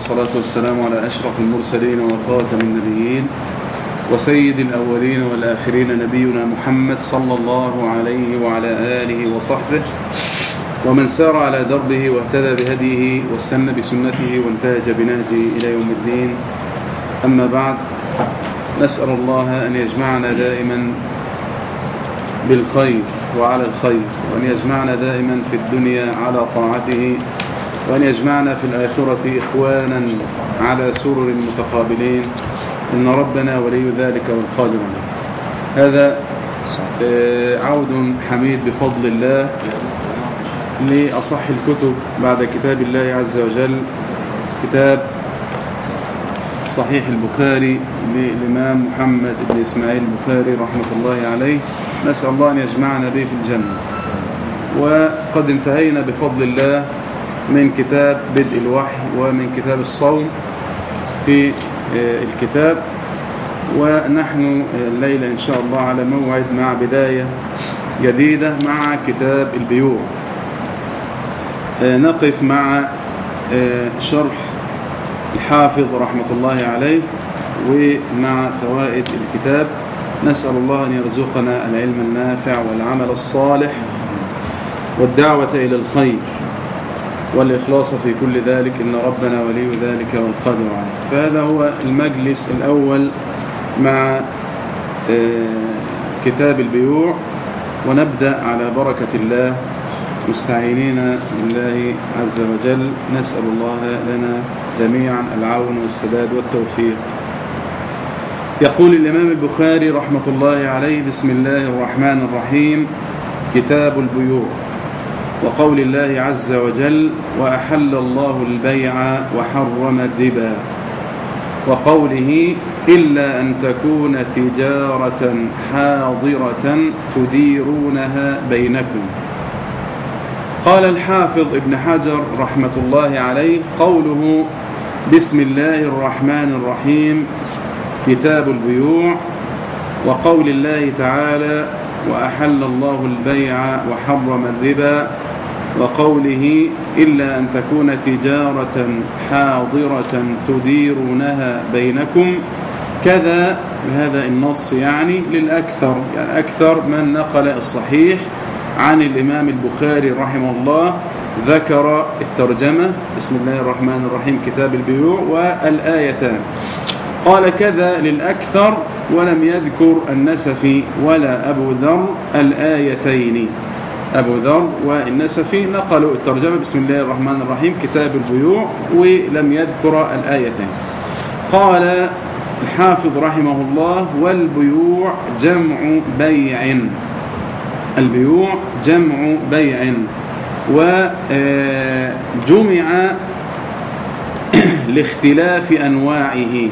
والصلاة والسلام على أشرف المرسلين وخاتم النبيين وسيد الأولين والآخرين نبينا محمد صلى الله عليه وعلى آله وصحبه ومن سار على دربه واهتدى بهديه واستنى بسنته وانتهج بنهجه إلى يوم الدين أما بعد نسأل الله أن يجمعنا دائما بالخير وعلى الخير وأن يجمعنا دائما في الدنيا على طاعته وأن يجمعنا في الآخرة إخوانا على سرر متقابلين إن ربنا ولي ذلك والقادر عليه هذا عود حميد بفضل الله لأصح الكتب بعد كتاب الله عز وجل كتاب صحيح البخاري للإمام محمد بن إسماعيل البخاري رحمة الله عليه نسأل الله أن يجمعنا به في الجنة وقد انتهينا بفضل الله من كتاب بدء الوحي ومن كتاب الصوم في الكتاب ونحن الليلة إن شاء الله على موعد مع بداية جديدة مع كتاب البيوع نقف مع شرح الحافظ رحمة الله عليه ومع فوائد الكتاب نسأل الله أن يرزقنا العلم النافع والعمل الصالح والدعوة إلى الخير والإخلاص في كل ذلك إن ربنا ولي ذلك والقادر عليه فهذا هو المجلس الأول مع كتاب البيوع ونبدأ على بركة الله مستعينين بالله عز وجل نسأل الله لنا جميعا العون والسداد والتوفيق يقول الإمام البخاري رحمة الله عليه بسم الله الرحمن الرحيم كتاب البيوع وقول الله عز وجل وأحل الله البيع وحرم الربا وقوله إلا أن تكون تجارة حاضرة تديرونها بينكم قال الحافظ ابن حجر رحمة الله عليه قوله بسم الله الرحمن الرحيم كتاب البيوع وقول الله تعالى وأحل الله البيع وحرم الربا وقوله إلا أن تكون تجارة حاضرة تديرونها بينكم كذا بهذا النص يعني للأكثر يعني أكثر من نقل الصحيح عن الإمام البخاري رحمه الله ذكر الترجمة بسم الله الرحمن الرحيم كتاب البيوع والآيتان قال كذا للأكثر ولم يذكر النسفي ولا أبو ذر الآيتين أبو ذر والنسفي نقلوا الترجمة بسم الله الرحمن الرحيم كتاب البيوع ولم يذكر الآيتين قال الحافظ رحمه الله والبيوع جمع بيع البيوع جمع بيع وجمع لاختلاف أنواعه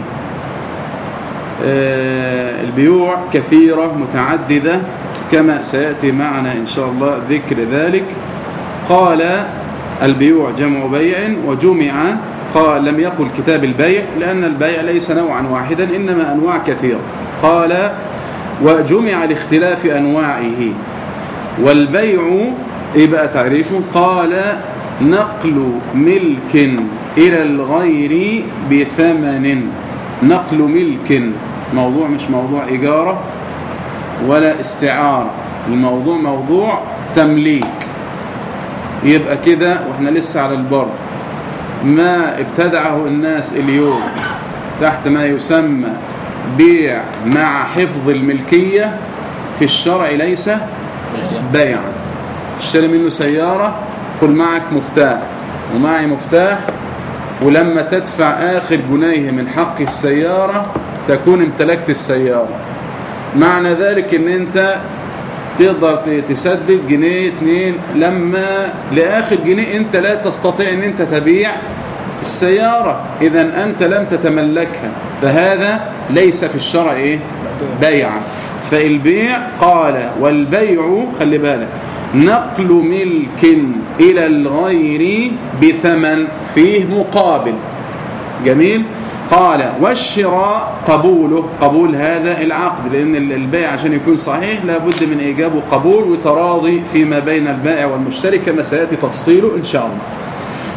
البيوع كثيرة متعددة كما سيأتي معنا إن شاء الله ذكر ذلك قال البيوع جمع بيع وجمع قال لم يقل كتاب البيع لأن البيع ليس نوعا واحدا إنما أنواع كثيرة قال وجمع لاختلاف أنواعه والبيع إيه بقى تعريفه قال نقل ملك إلى الغير بثمن نقل ملك موضوع مش موضوع إجارة ولا استعارة الموضوع موضوع تمليك يبقى كده واحنا لسه على البر ما ابتدعه الناس اليوم تحت ما يسمى بيع مع حفظ الملكية في الشرع ليس بيعا اشتري منه سيارة قل معك مفتاح ومعي مفتاح ولما تدفع آخر جنيه من حق السيارة تكون امتلكت السيارة معنى ذلك ان انت تقدر تسدد جنيه اتنين لما لآخر جنيه انت لا تستطيع ان انت تبيع السيارة اذا انت لم تتملكها فهذا ليس في الشرع ايه بيعا فالبيع قال والبيع خلي بالك نقل ملك إلى الغير بثمن فيه مقابل جميل قال والشراء قبوله قبول هذا العقد لأن البيع عشان يكون صحيح لابد من إيجاب وقبول وتراضي فيما بين البائع والمشتري كما سيأتي تفصيله إن شاء الله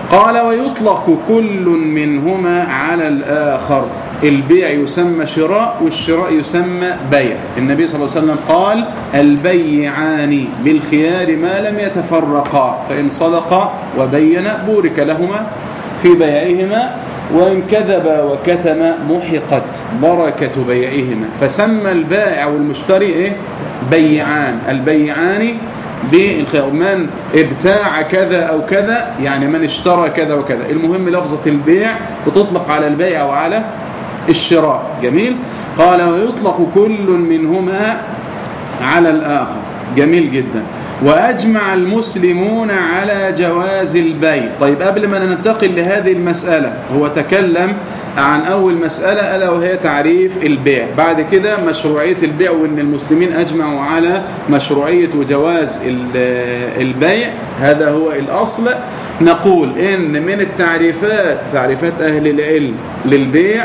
قال ويطلق كل منهما على الآخر البيع يسمى شراء والشراء يسمى بيع النبي صلى الله عليه وسلم قال البيعان بالخيار ما لم يتفرقا فإن صدقا وبين بورك لهما في بيعهما وإن كذب وكتم محقت بركة بيعهما فسمى البائع والمشتري إيه؟ بيعان البيعان بالخيار من ابتاع كذا أو كذا يعني من اشترى كذا وكذا المهم لفظة البيع بتطلق على البيع وعلى الشراء جميل قال ويطلق كل منهما على الآخر جميل جدا وأجمع المسلمون على جواز البيع طيب قبل ما ننتقل لهذه المسألة هو تكلم عن أول مسألة ألا وهي تعريف البيع بعد كده مشروعية البيع وأن المسلمين أجمعوا على مشروعية وجواز البيع هذا هو الأصل نقول إن من التعريفات تعريفات أهل العلم للبيع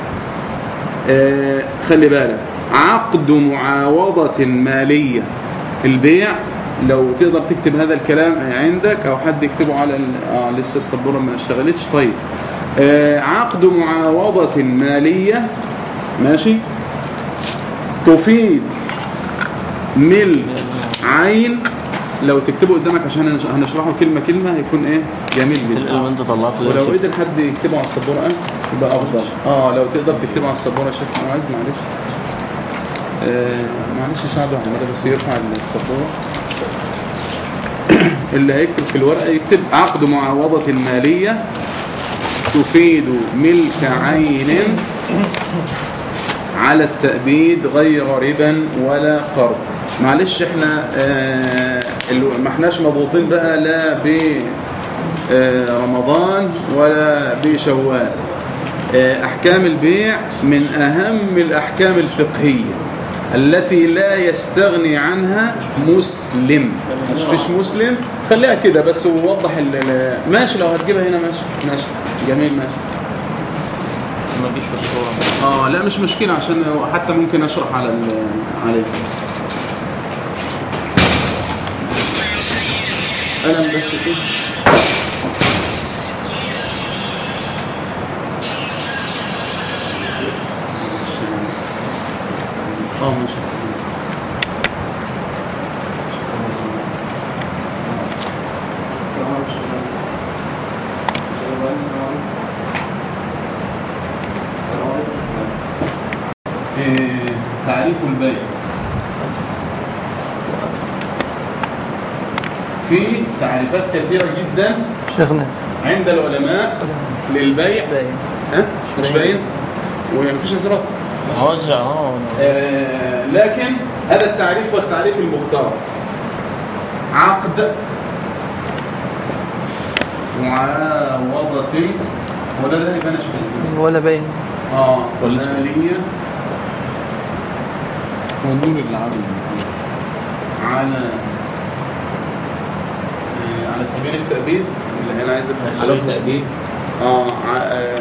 آه خلي بالك عقد معاوضة مالية البيع لو تقدر تكتب هذا الكلام عندك او حد يكتبه على اه لسه السبوره ما اشتغلتش طيب آه عقد معاوضة مالية ماشي تفيد ملك عين لو تكتبه قدامك عشان هنشرحه كلمة كلمة هيكون ايه جميل جدا وانت طلعته ولو قدر حد يكتبه على السبورة يبقى افضل اه لو تقدر تكتبه على السبورة يا شيخ انا عايز معلش آه معلش ساعده احمد بس يرفع السبورة اللي هيكتب في الورقة يكتب عقد معاوضة مالية تفيد ملك عين على التأبيد غير ربا ولا قرض معلش احنا اه ما احناش مضغوطين بقى لا برمضان ولا بشوال اه احكام البيع من اهم الاحكام الفقهيه التي لا يستغني عنها مسلم مش فيش مسلم خليها كده بس ووضح ماشي لو هتجيبها هنا ماشي ماشي جميل ماشي ما تجيش في الصورة اه لا مش مشكلة عشان حتى ممكن اشرح على عليه قلم بس كده اه ماشي تعريف البيع في تعريفات كثيرة جدا شيخنا عند العلماء للبيع باين ها مش باين ومفيش ازرق هوزع اه آه لكن هذا التعريف هو التعريف المختار عقد معاوضة ولا ده يبقى انا شوف ولا باين اه ولا اسمه؟ مالية ونور العمل على آه، على سبيل التأبيد اللي هنا عايز أبقى- على التأبيد اه ع- آه،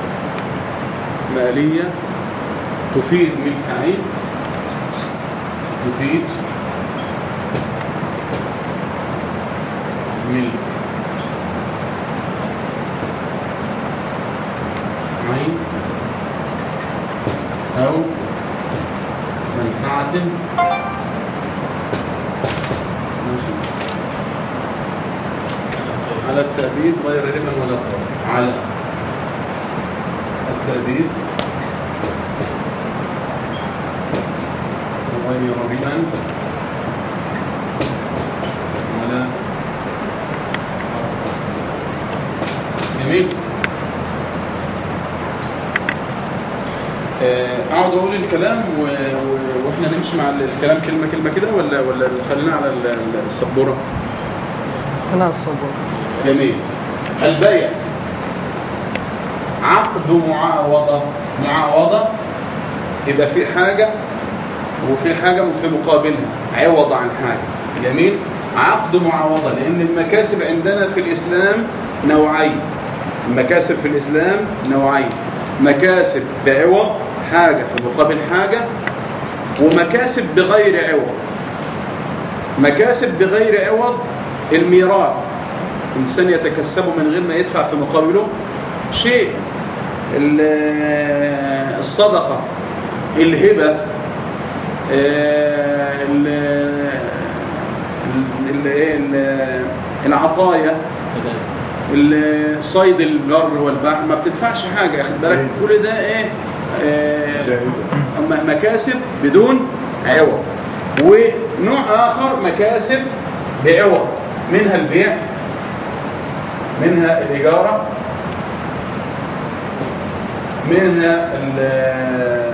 مالية تفيد ملك عين تفيد ملك عين أو منفعة ماشي. على التأبيد غير ربا ولا قرار على التأبيد غير ربا ولا جميل آه، اقعد اقول الكلام و... و... واحنا نمشي مع الكلام كلمه كلمه كده ولا ولا خلينا على ال- ال- السبوره انا الصبر جميل البيع عقد معاوضة معاوضة يبقى في حاجة وفي حاجة في مقابلها عوض عن حاجة جميل عقد معاوضة لأن المكاسب عندنا في الإسلام نوعين المكاسب في الإسلام نوعين مكاسب بعوض حاجة في مقابل حاجة ومكاسب بغير عوض مكاسب بغير عوض الميراث إنسان يتكسبه من غير ما يدفع في مقابله شيء ال- الصدقة الهبة آه، ال- ال- إيه، ال- العطايا ال- صيد البر والبحر ما بتدفعش حاجة أخد بالك كل ده إيه آه، جائزة م- مكاسب بدون عوض ونوع آخر مكاسب بعوض منها البيع منها الإجارة منها ال-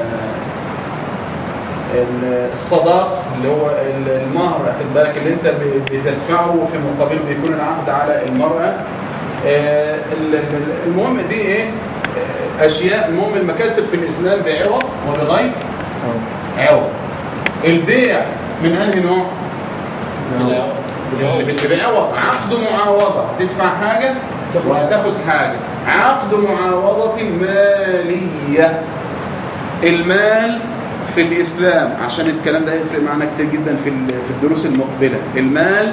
ال- الصداق اللي هو ال- المهر أخد بالك اللي انت ب- بتدفعه وفي مقابله بيكون العقد على المرأة آه، ال- ال- المهم دي ايه آه، اشياء المهم المكاسب في الاسلام بعوض وبغير عوض البيع من انهي نوع اللي بت- بعوض عقد معاوضه تدفع حاجه وهتاخد حاجه عقد معاوضه ماليه المال في الاسلام عشان الكلام ده هيفرق معانا كتير جدا في ال- في الدروس المقبله المال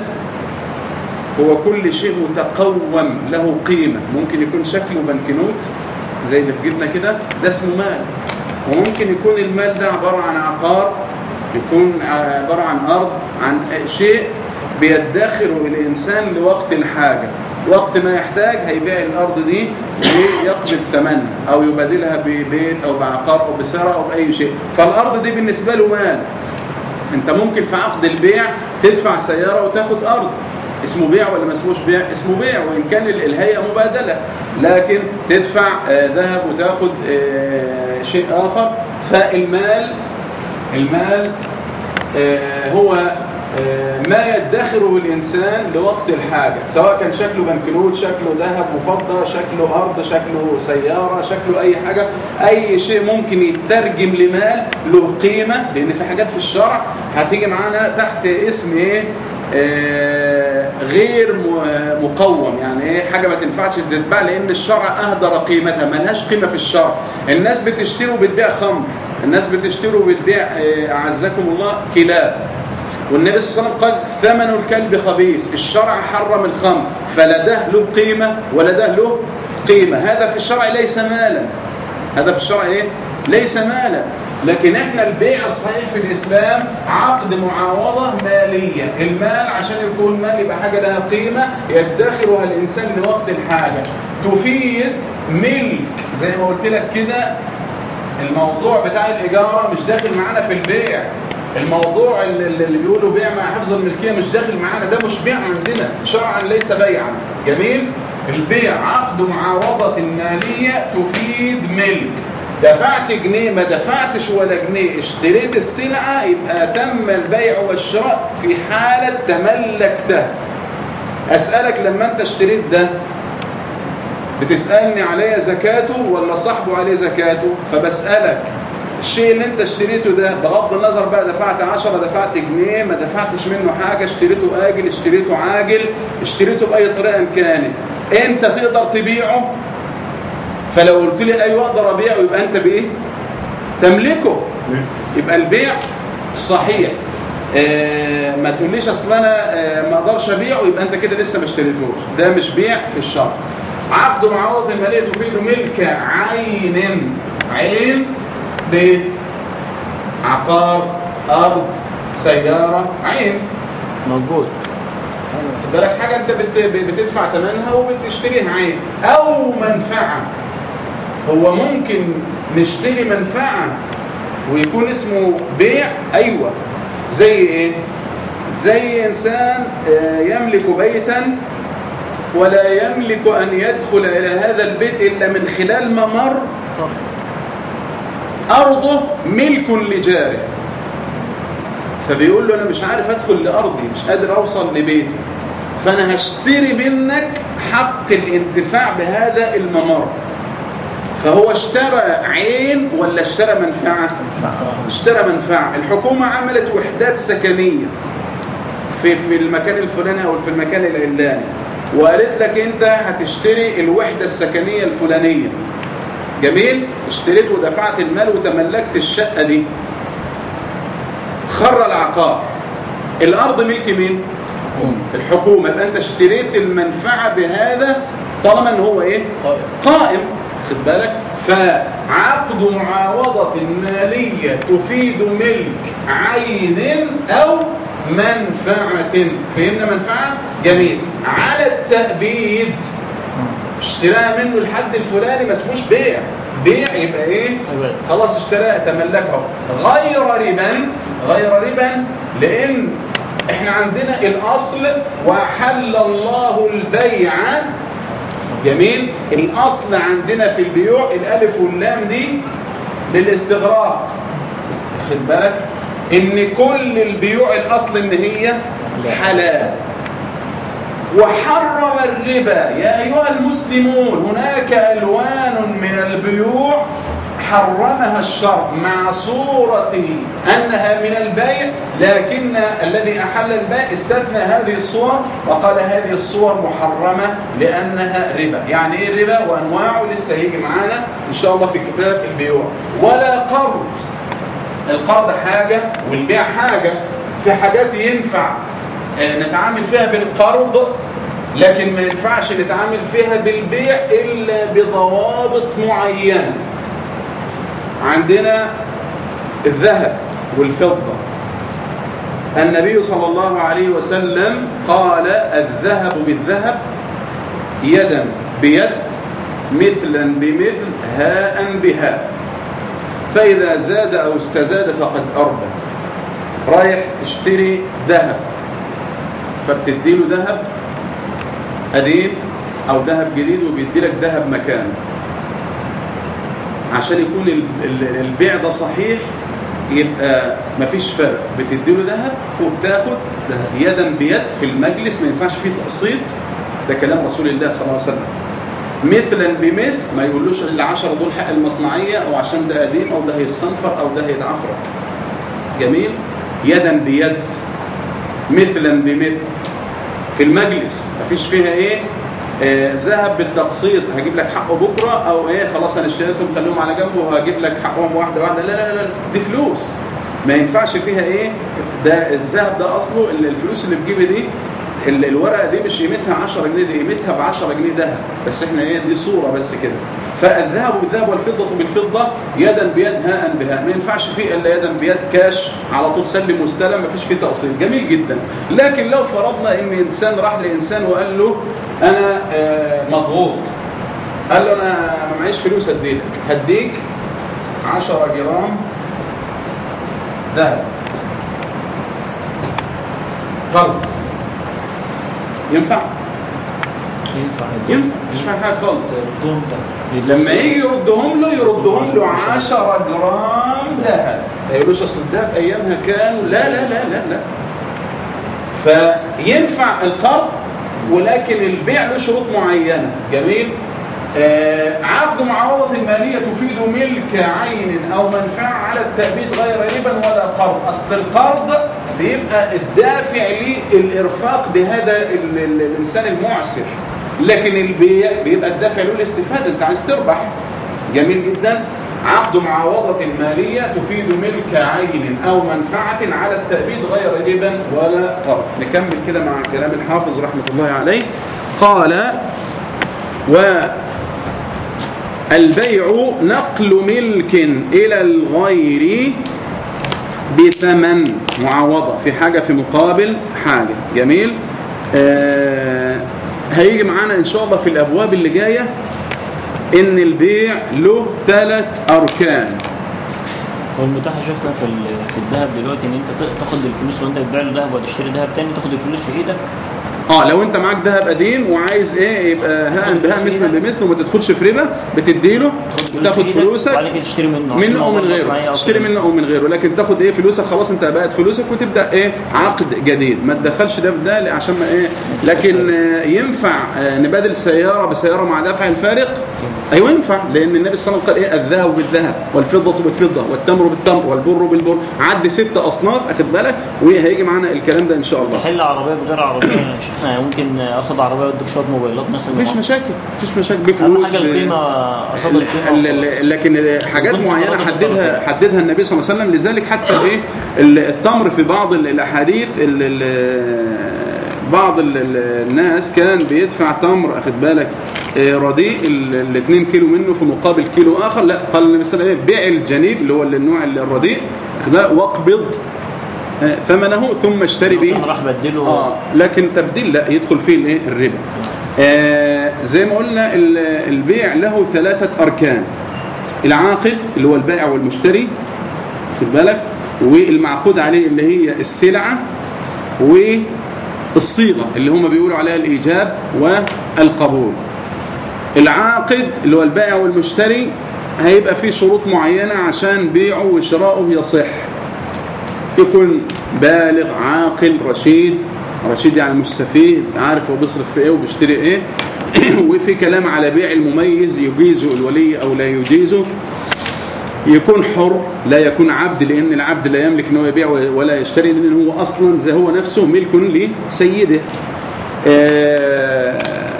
هو كل شيء متقوم له قيمة ممكن يكون شكله بنكنوت زي اللي في جيبنا كده ده اسمه مال وممكن يكون المال ده عبارة عن عقار يكون عبارة عن أرض عن شيء بيدخره الإنسان لوقت الحاجة وقت ما يحتاج هيبيع الأرض دي ويقبض ثمنها أو يبادلها ببيت أو بعقار أو بسرعة أو بأي شيء فالأرض دي بالنسبة له مال انت ممكن في عقد البيع تدفع سيارة وتاخد أرض اسمه بيع ولا ما اسموش بيع اسمه بيع وإن كان ال- الهيئة مبادلة لكن تدفع آه، ذهب وتاخد آه، شيء آخر فالمال المال آه، هو آه، ما يدخره الإنسان لوقت الحاجة سواء كان شكله بنكنوت شكله ذهب وفضة شكله أرض شكله سيارة شكله أي حاجة أي شيء ممكن يترجم لمال له قيمة لأن في حاجات في الشرع هتيجي معانا تحت اسم إيه آه، غير م- مقوم يعني ايه حاجه ما تنفعش تتباع لان الشرع اهدر قيمتها ما لهاش قيمه في الشرع الناس بتشتري وبتبيع خمر الناس بتشتري وبتبيع آه، اعزكم الله كلاب والنبي صلى الله عليه وسلم قال ثمن الكلب خبيث الشرع حرم الخمر فلا ده له قيمه ولا ده له قيمه هذا في الشرع ليس مالا هذا في الشرع ايه ليس مالا لكن احنا البيع الصحيح في الاسلام عقد معاوضه ماليه المال عشان يكون مال يبقى حاجه لها قيمه يدخرها الانسان لوقت الحاجه تفيد ملك زي ما قلت لك كده الموضوع بتاع الاجاره مش داخل معانا في البيع الموضوع اللي, اللي بيقولوا بيع مع حفظ الملكيه مش داخل معانا ده مش بيع عندنا شرعا ليس بيعا جميل البيع عقد معاوضه ماليه تفيد ملك دفعت جنيه ما دفعتش ولا جنيه اشتريت السلعه يبقى تم البيع والشراء في حاله تملكتها اسالك لما انت اشتريت ده بتسألني عليه زكاته ولا صاحبه عليه زكاته فبسألك الشيء اللي انت اشتريته ده بغض النظر بقى دفعت عشرة دفعت جنيه ما دفعتش منه حاجة اشتريته آجل اشتريته عاجل اشتريته بأي طريقة إن كانت انت تقدر تبيعه فلو قلت لي ايوه اقدر ابيعه يبقى انت بايه تملكه يبقى البيع صحيح آه ما تقوليش اصل انا آه ما اقدرش ابيعه يبقى انت كده لسه ما اشتريتهوش ده مش بيع في الشرع عقد معاوضه الماليه تفيد ملك عين عين بيت عقار ارض سياره عين موجود خد بالك حاجه انت بت- بتدفع ثمنها وبتشتريها عين او منفعه هو ممكن نشتري منفعه ويكون اسمه بيع ايوه زي ايه زي انسان آه، يملك بيتا ولا يملك ان يدخل الى هذا البيت الا من خلال ممر ارضه ملك لجاره فبيقول له انا مش عارف ادخل لارضي مش قادر اوصل لبيتي فانا هشتري منك حق الانتفاع بهذا الممر فهو اشترى عين ولا اشترى منفعه اشترى منفعه الحكومه عملت وحدات سكنيه في في المكان الفلاني او في المكان العلاني وقالت لك انت هتشتري الوحده السكنيه الفلانيه جميل اشتريت ودفعت المال وتملكت الشقه دي خر العقار الارض ملك مين الحكومة يبقى أنت اشتريت المنفعة بهذا طالما أن هو إيه قائم. قائم خد بالك فعقد معاوضة مالية تفيد ملك عين أو منفعة فهمنا منفعة؟ جميل على التأبيد اشتراها منه الحد الفلاني ما اسموش بيع بيع يبقى ايه أبد. خلاص اشتراها تملكه غير ربا غير ربا لان احنا عندنا الاصل وحل الله البيع جميل الاصل عندنا في البيوع الالف واللام دي للاستغراق خد بالك ان كل البيوع الاصل ان هي حلال وحرم الربا يا أيها المسلمون هناك ألوان من البيوع حرمها الشرع مع صورة أنها من البيع لكن الذي أحل البيع استثنى هذه الصور وقال هذه الصور محرمة لأنها ربا يعني إيه الربا وأنواعه لسه هيجي معانا إن شاء الله في كتاب البيوع ولا قرض القرض حاجة والبيع حاجة في حاجات ينفع آه، نتعامل فيها بالقرض لكن ما ينفعش نتعامل فيها بالبيع إلا بضوابط معينة عندنا الذهب والفضة النبي صلى الله عليه وسلم قال الذهب بالذهب يدا بيد مثلا بمثل هاء بهاء فإذا زاد أو استزاد فقد أربى رايح تشتري ذهب فبتديله ذهب قديم أو ذهب جديد وبيدي لك ذهب مكانه عشان يكون ال- ال- البيع ده صحيح يبقى مفيش فرق بتديله ذهب وبتاخد ذهب يدا بيد في المجلس ما ينفعش فيه تقسيط ده كلام رسول الله صلى الله عليه وسلم مثلا بمثل ما يقولوش العشرة دول حق المصنعية أو عشان ده قديم أو ده هيتصنفر أو ده هيتعفرت جميل يدا بيد مثلا بمثل في المجلس مفيش فيها ايه آه، ذهب بالتقسيط هجيب لك حقه بكره او ايه خلاص انا اشتريتهم خليهم على جنب وهجيب لك حقهم واحده واحده لا لا لا لا دي فلوس ما ينفعش فيها ايه ده الذهب ده اصله ال- الفلوس اللي في جيبي دي ال- الورقه دي مش قيمتها 10 جنيه دي قيمتها ب 10 جنيه ذهب بس احنا ايه دي صوره بس كده فالذهب بالذهب والفضه بالفضه يدا بيد هاء بهاء ما ينفعش فيه الا يدا بيد كاش على طول سلم واستلم ما فيش فيه تقسيط جميل جدا لكن لو فرضنا ان انسان راح لانسان وقال له انا آه، مضغوط قال له انا ما معيش فلوس اديلك هديك 10 جرام ذهب قرض ينفع ينفع ينفع مش فاهم حاجه خالص يردهم تاني. لما يجي يردهم له يردهم له 10 جرام ذهب ما يقولوش اصل الذهب ايامها كانوا لا لا لا لا لا فينفع القرض ولكن البيع له شروط معينه جميل آه عقد معاوضة المالية تفيد ملك عين أو منفعة على التأبيد غير ربا ولا قرض أصل القرض بيبقى الدافع للإرفاق بهذا ال ال الإنسان المعسر لكن البيع بيبقى الدافع له الاستفادة أنت عايز تربح جميل جدا عقد معاوضة مالية تفيد ملك عين أو منفعة على التأبيد غير ربا ولا قرض نكمل كده مع كلام الحافظ رحمة الله عليه قال والبيع نقل ملك إلى الغير بثمن معاوضة في حاجة في مقابل حاجة جميل آه هيجي معانا إن شاء الله في الأبواب اللي جاية إن البيع له ثلاث أركان هو المتاح يا شيخنا في ال- في الذهب دلوقتي ان انت ت- تاخد الفلوس لو انت بتبيع له ذهب وتشتري ذهب تاني تاخد الفلوس في ايدك اه لو انت معاك ذهب قديم وعايز ايه يبقى هاء بها مثلا بمثل وما تدخلش في ربا بتديله وتاخد في إيدك فلوسك وبعد كده تشتري منه عشان منه او هو من مصنعية غيره أو تشتري كده. منه او من غيره لكن تاخد ايه فلوسك خلاص انت بقت فلوسك وتبدا ايه عقد جديد ما تدخلش ده في ده عشان ما ايه لكن آه، ينفع آه، نبادل سياره بسياره مع دفع الفارق ايوه ينفع لان النبي صلى الله عليه وسلم قال ايه الذهب بالذهب والفضه بالفضه والتمر بالتمر والبر بالبر عد ست اصناف اخد بالك وهيجي معانا الكلام ده ان شاء الله تحل عربيه بغير عربيه يا شيخنا ممكن اخد عربيه واديك شويه موبايلات مثلا مفيش مشاكل مفيش مشاكل اهم بفلوس حاجه ب- القيمه قصاد ال- القيمه ال- ال- لكن حاجات وكنت معينه فرضت حددها الطرفين. حددها النبي صلى الله عليه وسلم لذلك حتى ايه ال- التمر في بعض ال- الاحاديث ال- ال- بعض ال- ال- الناس كان بيدفع تمر اخد بالك آه، رديء ال 2 كيلو منه في مقابل كيلو اخر لا قال النبي صلى الله عليه وسلم بيع الجنيب اللي هو النوع الرديء اخد بالك واقبض آه، ثمنه ثم اشتري به ممكن راح بدله اه لكن تبديل لا يدخل فيه الايه الربا آه زي ما قلنا ال- البيع له ثلاثة أركان العاقد اللي هو البائع والمشتري خد بالك والمعقود عليه اللي هي السلعة والصيغة اللي هم بيقولوا عليها الإيجاب والقبول العاقد اللي هو البائع والمشتري هيبقى فيه شروط معينة عشان بيعه وشراؤه يصح يكون بالغ عاقل رشيد رشيد يعني مش سفيه عارف هو بيصرف في ايه وبيشتري ايه وفي كلام على بيع المميز يجيزه الولي او لا يجيزه يكون حر لا يكون عبد لان العبد لا يملك ان هو يبيع ولا يشتري لان هو اصلا زي هو نفسه ملك لسيده آه،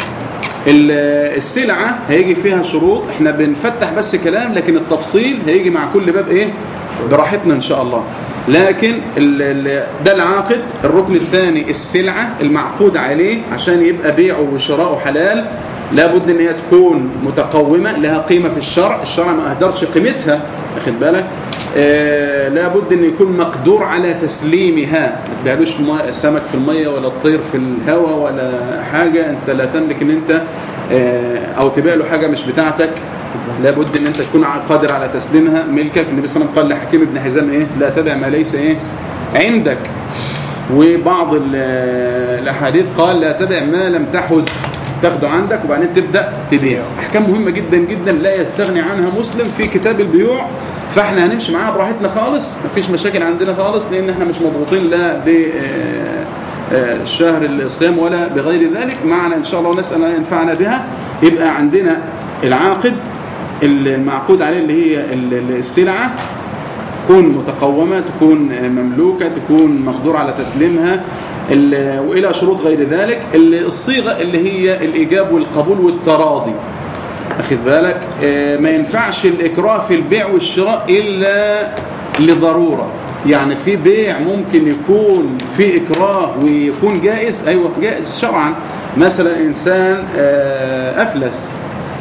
ال- السلعه هيجي فيها شروط احنا بنفتح بس كلام لكن التفصيل هيجي مع كل باب ايه براحتنا ان شاء الله لكن ال- ال- ده العاقد الركن الثاني السلعه المعقود عليه عشان يبقى بيعه وشراؤه حلال لابد ان هي تكون متقومه لها قيمه في الشرع الشرع ما اهدرش قيمتها واخد بالك آه لابد ان يكون مقدور على تسليمها ما تبيعلوش ما- سمك في الميه ولا الطير في الهواء ولا حاجه انت لا تملك ان انت آه او تبيع له حاجه مش بتاعتك لابد ان انت تكون قادر على تسليمها ملكك النبي صلى الله عليه وسلم قال لحكيم بن حزام ايه لا تبع ما ليس ايه عندك وبعض ال- الاحاديث قال لا تبع ما لم تحز تاخده عندك وبعدين تبدا تبيع احكام مهمه جدا جدا لا يستغني عنها مسلم في كتاب البيوع فاحنا هنمشي معاها براحتنا خالص مفيش مشاكل عندنا خالص لان احنا مش مضغوطين لا ب آه، آه، الشهر الصيام ولا بغير ذلك معنا ان شاء الله نسال ان ينفعنا بها يبقى عندنا العاقد المعقود عليه اللي هي ال- ال- السلعه تكون متقومة تكون مملوكة تكون مقدور على تسليمها ال- وإلى شروط غير ذلك ال- الصيغة اللي هي الإيجاب والقبول والتراضي أخذ بالك آه، ما ينفعش الإكراه في البيع والشراء إلا لضرورة يعني في بيع ممكن يكون في إكراه ويكون جائز أيوة جائز شرعا مثلا إنسان آه، أفلس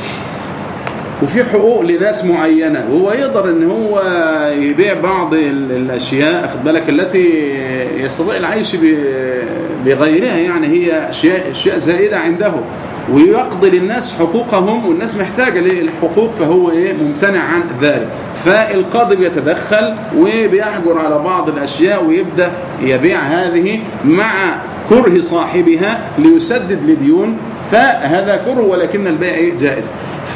وفي حقوق لناس معينة وهو يقدر ان هو يبيع بعض ال- الاشياء اخد بالك التي يستطيع العيش ب- بغيرها يعني هي اشياء اشياء زائدة عنده ويقضي للناس حقوقهم والناس محتاجة للحقوق فهو ايه ممتنع عن ذلك فالقاضي بيتدخل وبيحجر على بعض الاشياء ويبدأ يبيع هذه مع كره صاحبها ليسدد لديون فهذا كره ولكن البيع إيه؟ جائز ف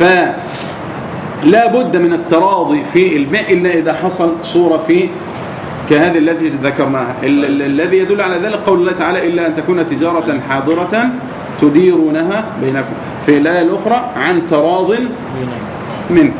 لا بد من التراضي في البيع إلا إذا حصل صورة في كهذه التي ذكرناها ال- ال- الذي يدل على ذلك قول الله تعالى إلا أن تكون تجارة حاضرة تديرونها بينكم في الآية الأخرى عن تراض منكم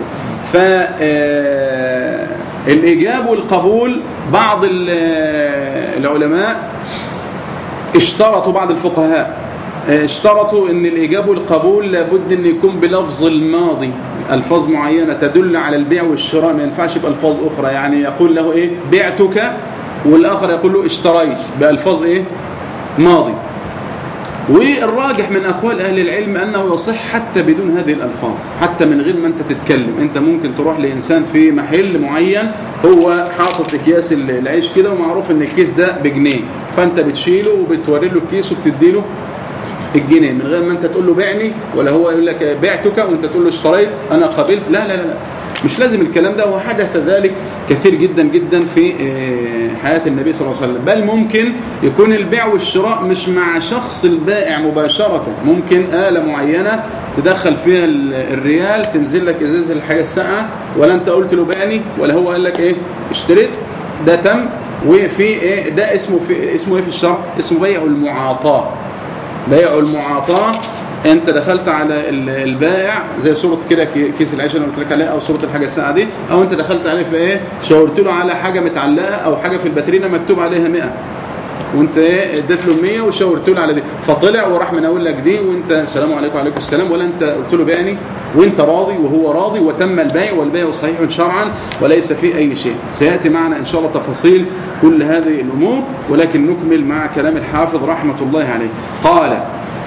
فالإجاب والقبول بعض ال- العلماء اشترطوا بعض الفقهاء اشترطوا ان الاجابه والقبول لابد ان يكون بلفظ الماضي الفاظ معينه تدل على البيع والشراء ما ينفعش بالفاظ اخرى يعني يقول له ايه بعتك والاخر يقول له اشتريت بالفاظ ايه ماضي والراجح من اقوال اهل العلم انه يصح حتى بدون هذه الالفاظ حتى من غير ما انت تتكلم انت ممكن تروح لانسان في محل معين هو حاطط اكياس العيش كده ومعروف ان الكيس ده بجنيه فانت بتشيله وبتوري له الكيس وبتدي له الجنيه من غير ما انت تقول له بعني ولا هو يقول لك بعتك وانت تقول له اشتريت انا قبلت لا لا لا, لا. مش لازم الكلام ده وحدث ذلك كثير جدا جدا في آه، حياة النبي صلى الله عليه وسلم بل ممكن يكون البيع والشراء مش مع شخص البائع مباشرة ممكن آلة معينة تدخل فيها ال- الريال تنزل لك ازازة الحاجة الساقعة ولا انت قلت له بعني ولا هو قال لك ايه اشتريت ده تم وفي ايه ده اسمه في اسمه ايه في الشرع اسمه بيع المعاطاه بيع المعاطاة انت دخلت على ال- البائع زي صورة كده كي- كيس العيش اللي قلت لك عليها او صورة الحاجة الساعة دي او انت دخلت عليه في ايه شاورت له على حاجة متعلقة او حاجة في الباترينا مكتوب عليها 100 وانت ايه اديت له 100 وشاورت له على دي فطلع وراح مناول لك دي وانت السلام عليكم وعليكم السلام ولا انت قلت له بيعني وانت راضي وهو راضي وتم البيع والبيع صحيح شرعا وليس فيه اي شيء سياتي معنا ان شاء الله تفاصيل كل هذه الامور ولكن نكمل مع كلام الحافظ رحمه الله عليه قال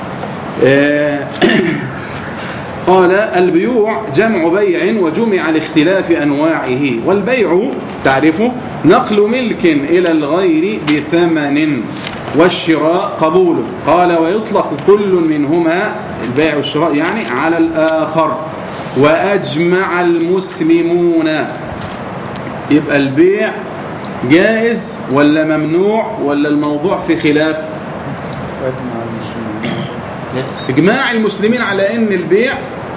آه، قال البيوع جمع بيع وجمع لاختلاف أنواعه والبيع تعرفه نقل ملك إلى الغير بثمن والشراء قبوله قال ويطلق كل منهما البيع والشراء يعني على الآخر وأجمع المسلمون يبقى البيع جائز ولا ممنوع ولا الموضوع في خلاف أجمع المسلمين لا. إجماع المسلمين على أن البيع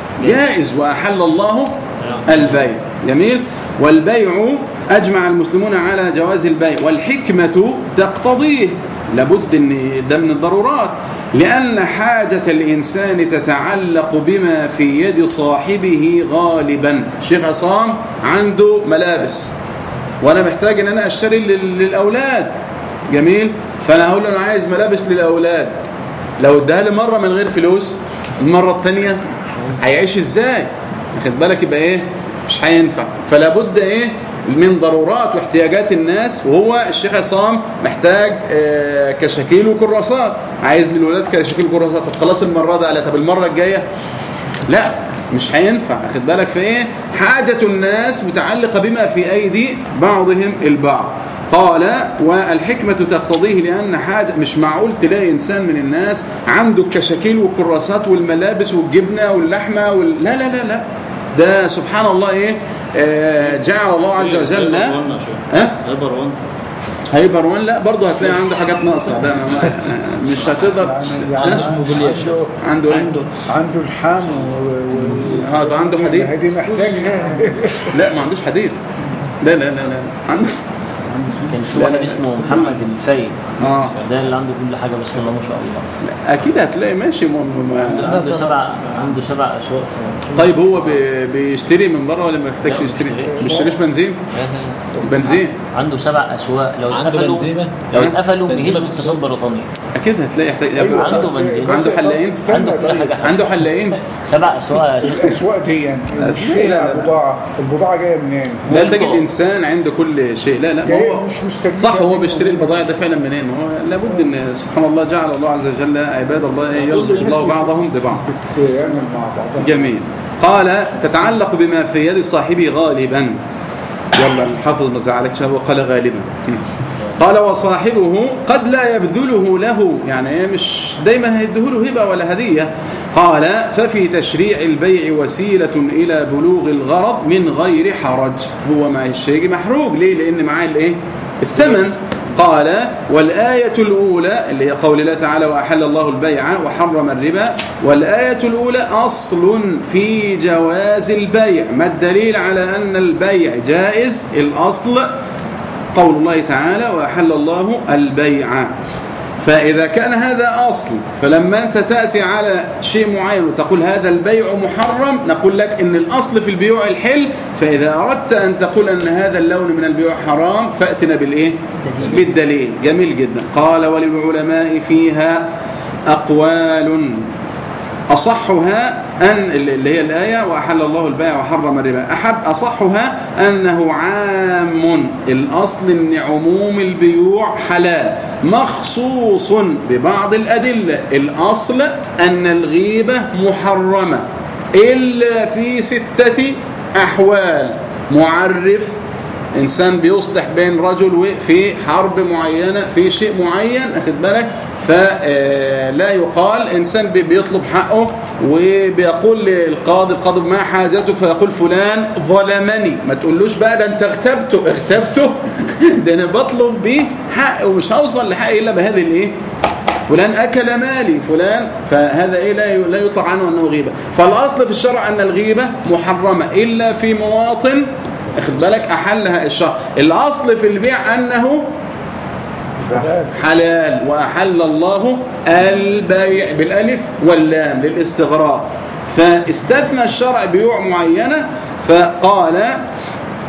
جائز وأحل الله البيع جميل والبيع أجمع المسلمون على جواز البيع والحكمة تقتضيه لابد أن ده من الضرورات لأن حاجة الإنسان تتعلق بما في يد صاحبه غالبا شيخ عصام عنده ملابس وأنا محتاج أن أنا أشتري لل- للأولاد جميل فأنا أقول له أنا عايز ملابس للأولاد لو اداها لي مره من غير فلوس المره الثانيه هيعيش ازاي واخد بالك يبقى ايه مش هينفع فلا بد ايه من ضرورات واحتياجات الناس وهو الشيخ عصام محتاج آه، كشاكيل وكراسات عايز للولاد كشاكيل وكراسات طب خلاص المره دي على طب المره الجايه لا مش هينفع اخد بالك في ايه حاجة الناس متعلقة بما في ايدي بعضهم البعض قال والحكمة تقتضيه لأن حاجة مش معقول تلاقي إنسان من الناس عنده الكشاكيل والكراسات والملابس والجبنة واللحمة وال... لا لا لا لا ده سبحان الله إيه آه جعل الله عز وجل هايبر وان يا شيخ. ها؟ هايبر وان هيبر وان لا برضه هتلاقي عنده حاجات ناقصة لا ما- ما- مش هتقدر يعني ها؟ عنده موبيليا. عنده ايه؟ عنده عنده الحام و... و... ها، عنده حديد؟ هذه محتاجها لا ما عندوش حديد لا لا لا لا عنده كان في لا، واحد لا. اسمه محمد الفايد اه ده اللي عنده كل حاجه بسم الله ما شاء الله اكيد هتلاقي ماشي م- م- م- عنده سبع عنده سبع اسواق في طيب هو بي- بيشتري من بره ولا ما بيحتاجش لا، يشتري بيشتري. ما بيشتريش بنزين بنزين عنده سبع اسواق لو عنده اتقفلوا بنزيمة؟ لو ها؟ اتقفلوا بنزيمة بيهزوا في اقتصاد بريطانيا اكيد هتلاقي يحتاج أيوة، عنده بس- بنزين. بس عنده حلاقين؟ استنى عنده كل طيب. حاجه عنده حلاقين سبع اسواق يا شيخ. الاسواق دي يعني مش فيها بضاعه البضاعه جايه منين؟ لا تجد انسان عنده كل شيء لا لا ما جاي هو مش مستني صح هو بيشتري البضائع ده فعلا منين هو لابد ان سبحان الله جعل الله عز وجل عباد الله يرزق الله بعضهم ببعض بتتعامل مع بعضها جميل قال تتعلق بما في يد صاحبه غالبا يلا الحافظ ما زعلكش هو قال غالبا قال وصاحبه قد لا يبذله له يعني إيه مش دايما هيديه له هبه ولا هديه قال ففي تشريع البيع وسيله الى بلوغ الغرض من غير حرج هو ما الشيء محروق ليه لان معاه الايه الثمن قال والآية الأولى اللي هي قول الله تعالى وأحل الله البيع وحرم الربا والآية الأولى أصل في جواز البيع ما الدليل على أن البيع جائز الأصل قول الله تعالى وأحل الله البيع فإذا كان هذا أصل فلما أنت تأتي على شيء معين وتقول هذا البيع محرم نقول لك إن الأصل في البيوع الحل فإذا أردت أن تقول أن هذا اللون من البيوع حرام فأتنا بالإيه؟ بالدليل جميل جدا قال وللعلماء فيها أقوال أصحها أن اللي هي الآية وأحل الله البيع وحرم الربا أحب أصحها أنه عام الأصل أن عموم البيوع حلال مخصوص ببعض الأدلة الأصل أن الغيبة محرمة إلا في ستة أحوال معرف انسان بيصلح بين رجل وفي حرب معينه في شيء معين اخد بالك فلا يقال انسان بي- بيطلب حقه وبيقول للقاضي القاضي ما حاجته فيقول فلان ظلمني ما تقولوش بقى ده انت اغتبته اغتبته ده انا بطلب بيه حق ومش هوصل لحقي الا بهذه الايه فلان اكل مالي فلان فهذا ايه لا لا يطلق عنه انه غيبه فالاصل في الشرع ان الغيبه محرمه الا في مواطن اخد بالك احلها الشرع الاصل في البيع انه حلال واحل الله البيع بالالف واللام للاستغراق فاستثنى الشرع بيوع معينه فقال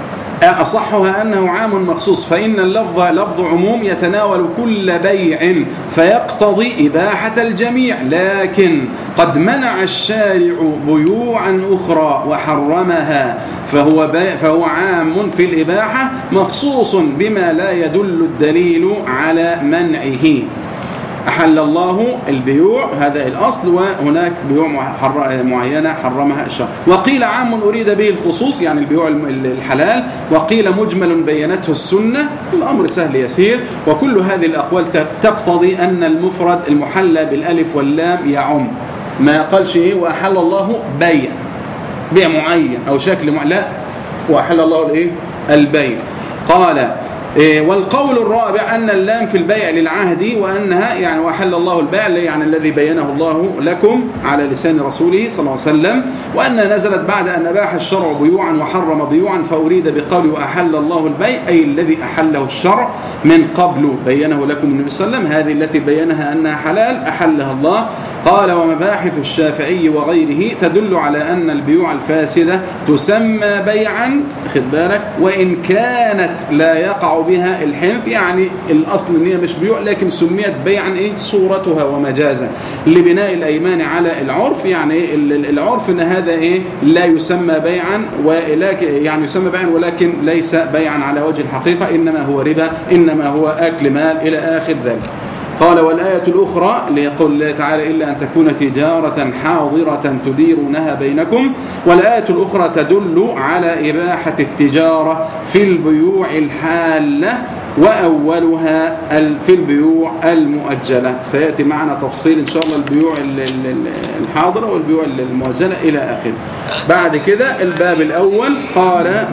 أصحها أنه عام مخصوص فإن اللفظ لفظ عموم يتناول كل بيع فيقتضي إباحة الجميع لكن قد منع الشارع بيوعا أخرى وحرمها فهو, بي فهو عام في الإباحة مخصوص بما لا يدل الدليل على منعه أحل الله البيوع هذا الأصل وهناك بيوع محر- معينة حرمها الشرع وقيل عام أريد به الخصوص يعني البيوع الم- الحلال وقيل مجمل بينته السنة الأمر سهل يسير وكل هذه الأقوال ت- تقتضي أن المفرد المحلى بالألف واللام يعم ما قالش إيه وأحل الله بيع بيع معين أو شكل معين لا وأحل الله الإيه البيع قال إيه، والقول الرابع أن اللام في البيع للعهد وأنها يعني وأحل الله البيع اللي يعني الذي بينه الله لكم على لسان رسوله صلى الله عليه وسلم وأنها نزلت بعد أن أباح الشرع بيوعا وحرم بيوعا فأريد بقول وأحل الله البيع أي الذي أحله الشرع من قبل بينه لكم النبي صلى الله عليه وسلم هذه التي بينها أنها حلال أحلها الله قال ومباحث الشافعي وغيره تدل على أن البيوع الفاسدة تسمى بيعا خد بالك وإن كانت لا يقع بها الحنث يعني الأصل أن هي مش بيوع لكن سميت بيعا إيه صورتها ومجازا لبناء الأيمان على العرف يعني ال- ال- العرف أن هذا إيه لا يسمى بيعا ولكن يعني يسمى بيعا ولكن ليس بيعا على وجه الحقيقة إنما هو ربا إنما هو أكل مال إلى آخر ذلك قال والآية الأخرى ليقول الله تعالى إلا أن تكون تجارة حاضرة تديرونها بينكم والآية الأخرى تدل على إباحة التجارة في البيوع الحالة وأولها ال- في البيوع المؤجلة سيأتي معنا تفصيل إن شاء الله البيوع ال- ال- ال- الحاضرة والبيوع المؤجلة إلى آخره بعد كده الباب الأول قال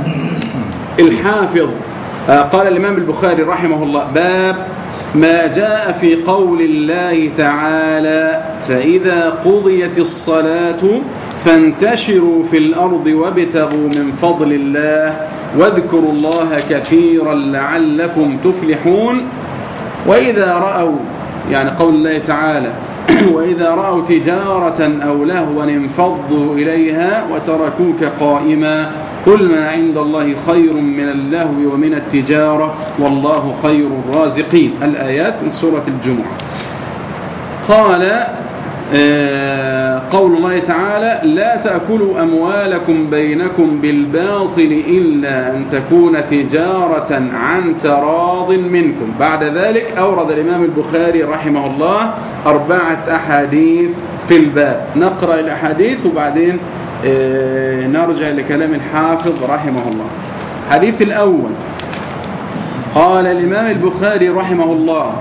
الحافظ آه، قال الإمام البخاري رحمه الله باب ما جاء في قول الله تعالى فإذا قضيت الصلاة فانتشروا في الأرض وابتغوا من فضل الله واذكروا الله كثيرا لعلكم تفلحون وإذا رأوا يعني قول الله تعالى وإذا رأوا تجارة أو لهوا انفضوا إليها وتركوك قائما قل ما عند الله خير من اللهو ومن التجارة والله خير الرازقين الآيات من سورة الجمعة قال آه، قول الله تعالى لا تأكلوا أموالكم بينكم بالباطل إلا أن تكون تجارة عن تراض منكم بعد ذلك أورد الإمام البخاري رحمه الله أربعة أحاديث في الباب نقرأ الأحاديث وبعدين آه، نرجع لكلام الحافظ رحمه الله الحديث الأول قال الإمام البخاري رحمه الله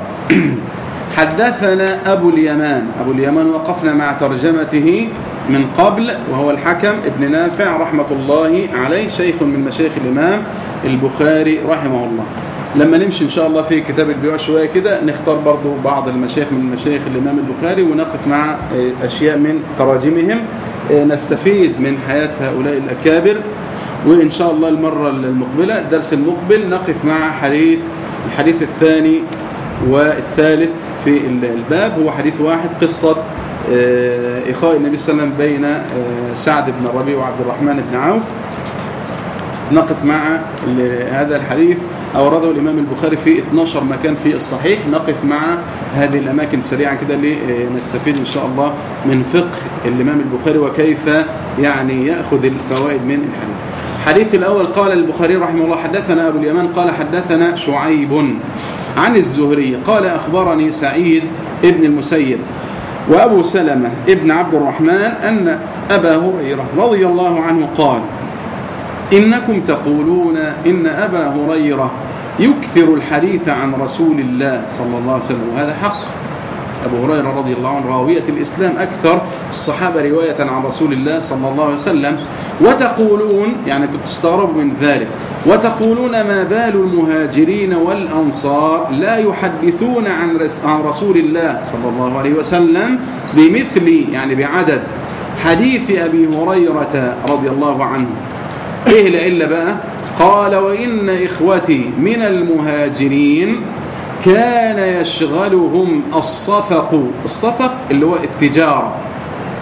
حدثنا أبو اليمان أبو اليمان وقفنا مع ترجمته من قبل وهو الحكم ابن نافع رحمة الله عليه شيخ من مشايخ الإمام البخاري رحمه الله لما نمشي إن شاء الله في كتاب البيوع شوية كده نختار برضو بعض المشايخ من مشايخ الإمام البخاري ونقف مع آه، أشياء من تراجمهم آه، نستفيد من حياة هؤلاء الأكابر وإن شاء الله المرة المقبلة الدرس المقبل نقف مع حديث الحديث الثاني والثالث في الباب هو حديث واحد قصة آه، إخاء النبي صلى الله عليه وسلم بين آه، سعد بن الربيع وعبد الرحمن بن عوف نقف مع ال- هذا الحديث أورده الإمام البخاري في 12 مكان في الصحيح نقف مع هذه الأماكن سريعا كده لنستفيد إن شاء الله من فقه الإمام البخاري وكيف يعني يأخذ الفوائد من الحديث الحديث الأول قال البخاري رحمه الله حدثنا أبو اليمان قال حدثنا شعيب عن الزهري قال أخبرني سعيد ابن المسيب وأبو سلمة ابن عبد الرحمن أن أبا هريرة رضي الله عنه قال إنكم تقولون إن أبا هريرة يكثر الحديث عن رسول الله صلى الله عليه وسلم وهذا حق أبو هريرة رضي الله عنه راوية الإسلام أكثر الصحابة رواية عن رسول الله صلى الله عليه وسلم وتقولون يعني أنتم بتستغربوا من ذلك وتقولون ما بال المهاجرين والأنصار لا يحدثون عن رس- عن رسول الله صلى الله عليه وسلم بمثل يعني بعدد حديث أبي هريرة رضي الله عنه ايه العله بقى قال وان اخوتي من المهاجرين كان يشغلهم الصفق الصفق اللي هو التجاره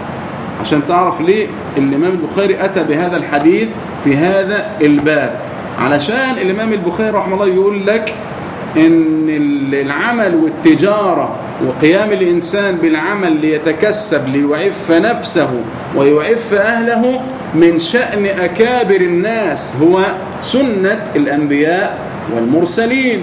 عشان تعرف ليه الامام البخاري اتى بهذا الحديث في هذا الباب علشان الإمام البخاري رحمه الله يقول لك إن العمل والتجارة وقيام الإنسان بالعمل ليتكسب ليعف نفسه ويعف أهله من شأن أكابر الناس هو سنة الأنبياء والمرسلين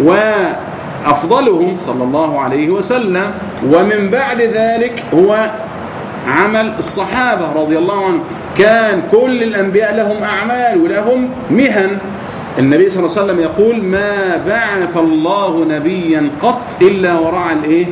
وأفضلهم صلى الله عليه وسلم ومن بعد ذلك هو عمل الصحابة رضي الله عنهم كان كل الأنبياء لهم أعمال ولهم مهن النبي صلى الله عليه وسلم يقول ما بعث الله نبيا قط إلا ورعى الإيه؟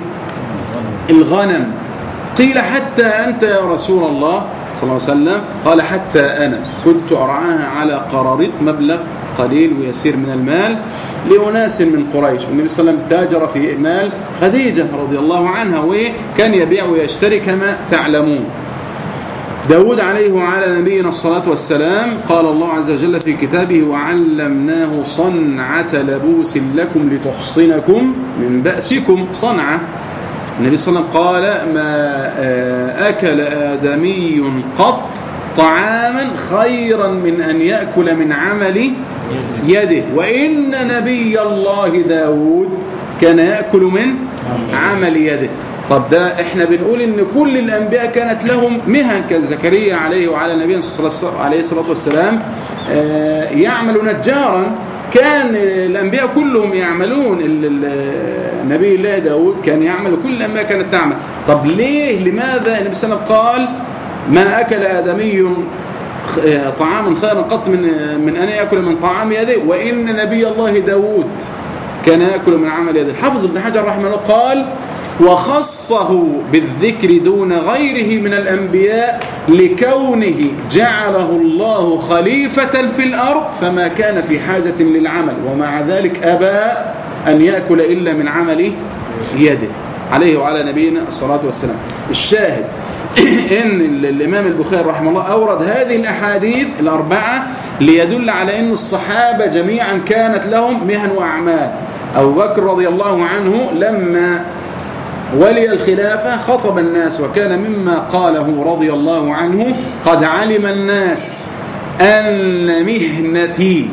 الغنم قيل حتى أنت يا رسول الله صلى الله عليه وسلم قال حتى أنا كنت أرعاها على قراريط مبلغ قليل ويسير من المال لأناس من قريش والنبي صلى الله عليه وسلم تاجر في مال خديجة رضي الله عنها وكان يبيع ويشتري كما تعلمون داود عليه وعلى نبينا الصلاة والسلام قال الله عز وجل في كتابه وعلمناه صنعة لبوس لكم لتحصنكم من بأسكم صنعة النبي صلى الله عليه وسلم قال ما أكل آدمي قط طعاما خيرا من أن يأكل من عمل يده وإن نبي الله داود كان يأكل من عمل يده طب ده احنا بنقول ان كل الانبياء كانت لهم مهن كزكريا عليه وعلى النبي عليه الصلاه والسلام يعمل نجارا كان الانبياء كلهم يعملون نبي الله داود كان يعمل كل الانبياء كانت تعمل طب ليه لماذا النبي صلى الله عليه وسلم قال ما اكل ادمي طعاما خيرا قط من من ان ياكل من طعام يده وان نبي الله داود كان ياكل من عمل يده الحافظ ابن حجر رحمه الله قال وخصه بالذكر دون غيره من الأنبياء لكونه جعله الله خليفة في الأرض فما كان في حاجة للعمل ومع ذلك أبى أن يأكل إلا من عمل يده عليه وعلى نبينا الصلاة والسلام الشاهد إن الإمام البخاري رحمه الله أورد هذه الأحاديث الأربعة ليدل على أن الصحابة جميعا كانت لهم مهن وأعمال أبو بكر رضي الله عنه لما ولي الخلافة خطب الناس وكان مما قاله رضي الله عنه قد علم الناس أن مهنتي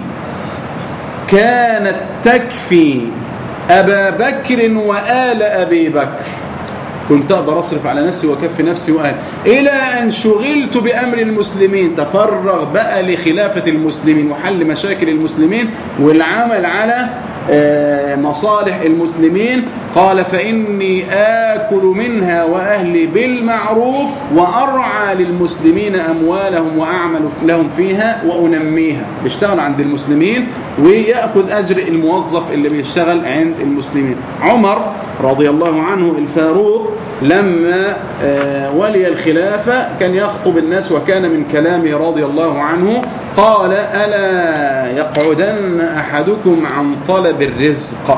كانت تكفي أبا بكر وآل أبي بكر كنت أقدر أصرف على نفسي وكفي نفسي وأهلي إلى أن شغلت بأمر المسلمين تفرغ بقى لخلافة المسلمين وحل مشاكل المسلمين والعمل على مصالح المسلمين قال فإني آكل منها وأهلي بالمعروف وأرعى للمسلمين أموالهم وأعمل لهم فيها وأنميها بيشتغل عند المسلمين ويأخذ أجر الموظف اللي بيشتغل عند المسلمين عمر رضي الله عنه الفاروق لما ولي الخلافة كان يخطب الناس وكان من كلامه رضي الله عنه قال ألا يقعدن أحدكم عن طلب الرزق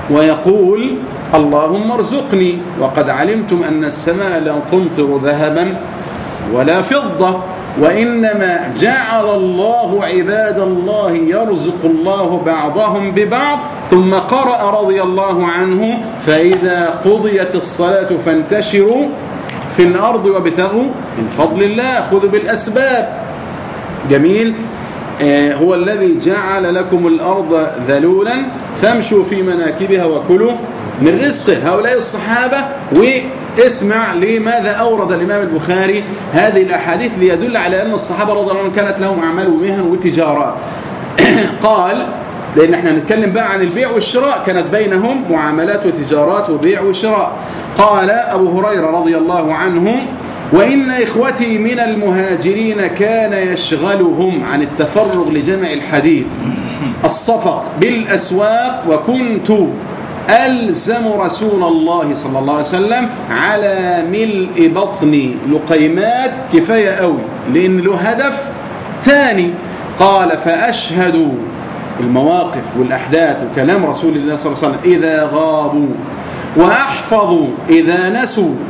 ويقول اللهم ارزقني وقد علمتم أن السماء لا تمطر ذهبا ولا فضة وإنما جعل الله عباد الله يرزق الله بعضهم ببعض ثم قرأ رضي الله عنه فإذا قضيت الصلاة فانتشروا في الأرض وابتغوا من فضل الله خذوا بالأسباب جميل آه هو الذي جعل لكم الأرض ذلولا فامشوا في مناكبها وكلوا من رزقه هؤلاء الصحابة واسمع لماذا أورد الإمام البخاري هذه الأحاديث ليدل على أن الصحابة رضي الله عنهم كانت لهم أعمال ومهن وتجارات قال لأن احنا نتكلم بقى عن البيع والشراء كانت بينهم معاملات وتجارات وبيع وشراء قال أبو هريرة رضي الله عنه وإن إخوتي من المهاجرين كان يشغلهم عن التفرغ لجمع الحديث الصفق بالأسواق وكنت ألزم رسول الله صلى الله عليه وسلم على ملء بطني لقيمات كفاية قوي لأن له هدف تاني قال فأشهد المواقف والأحداث وكلام رسول الله صلى الله عليه وسلم إذا غابوا وأحفظوا إذا نسوا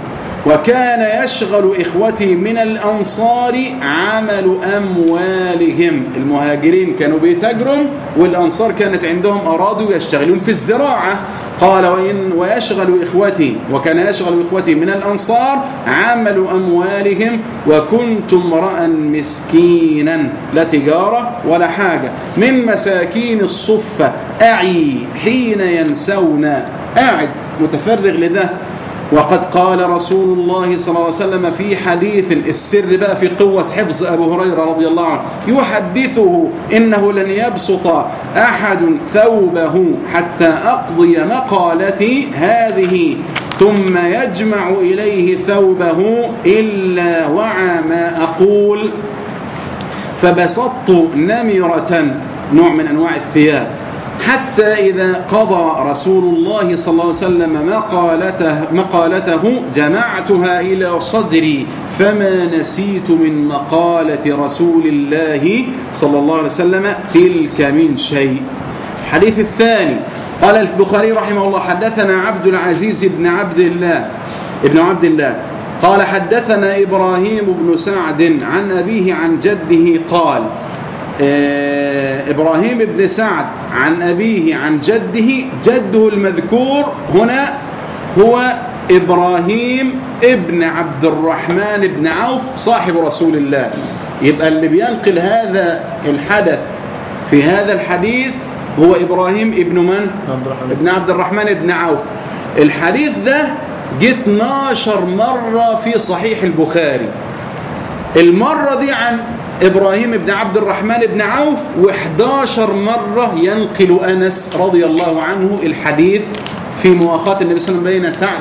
وكان يشغل إخوتي من الأنصار عمل أموالهم المهاجرين كانوا بيتاجروا والأنصار كانت عندهم أراضي يشتغلون في الزراعة قال وإن ويشغل إخوتي وكان يشغل إخوتي من الأنصار عمل أموالهم وكنت امرأ مسكينا لا تجارة ولا حاجة من مساكين الصفة أعي حين ينسون قاعد متفرغ لده وقد قال رسول الله صلى الله عليه وسلم في حديث السر بقى في قوة حفظ أبو هريرة رضي الله عنه يحدثه إنه لن يبسط أحد ثوبه حتى أقضي مقالتي هذه ثم يجمع إليه ثوبه إلا وعى ما أقول فبسطت نمرة نوع من أنواع الثياب حتى إذا قضى رسول الله صلى الله عليه وسلم مقالته, مقالته جمعتها إلى صدري فما نسيت من مقالة رسول الله صلى الله عليه وسلم تلك من شيء الحديث الثاني قال البخاري رحمه الله حدثنا عبد العزيز بن عبد الله ابن عبد الله قال حدثنا إبراهيم بن سعد عن أبيه عن جده قال آه، إبراهيم بن سعد عن أبيه عن جده جده المذكور هنا هو إبراهيم ابن عبد الرحمن بن عوف صاحب رسول الله يبقى اللي بينقل هذا الحدث في هذا الحديث هو إبراهيم ابن من؟ عبد الرحمن ابن عبد الرحمن بن عوف الحديث ده جه 12 مرة في صحيح البخاري المرة دي عن إبراهيم بن عبد الرحمن بن عوف و11 مرة ينقل أنس رضي الله عنه الحديث في مؤاخاة النبي صلى الله عليه وسلم بين سعد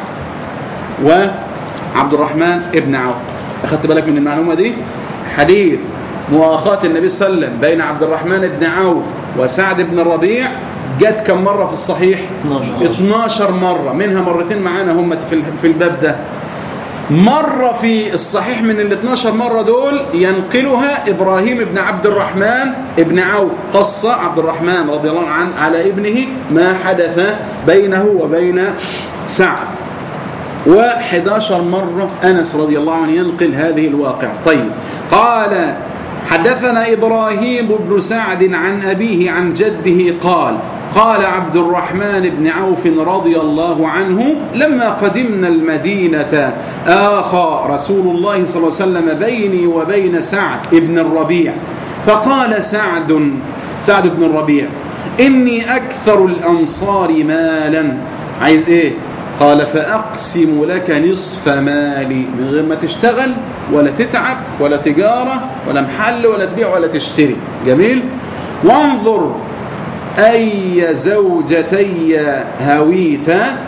وعبد الرحمن بن عوف أخذت بالك من المعلومة دي حديث مؤاخاة النبي صلى الله عليه وسلم بين عبد الرحمن بن عوف وسعد بن الربيع جت كم مرة في الصحيح 12. 12 مرة منها مرتين معانا هم في في الباب ده مرة في الصحيح من ال 12 مرة دول ينقلها إبراهيم بن عبد الرحمن ابن عوف قص عبد الرحمن رضي الله عنه على ابنه ما حدث بينه وبين سعد و11 مرة أنس رضي الله عنه ينقل هذه الواقع طيب قال حدثنا إبراهيم بن سعد عن أبيه عن جده قال قال عبد الرحمن بن عوف رضي الله عنه لما قدمنا المدينة آخى رسول الله صلى الله عليه وسلم بيني وبين سعد بن الربيع فقال سعد سعد بن الربيع إني أكثر الأنصار مالا عايز إيه قال فأقسم لك نصف مالي من غير ما تشتغل ولا تتعب ولا تجارة ولا محل ولا تبيع ولا تشتري جميل وانظر أي زوجتي هويت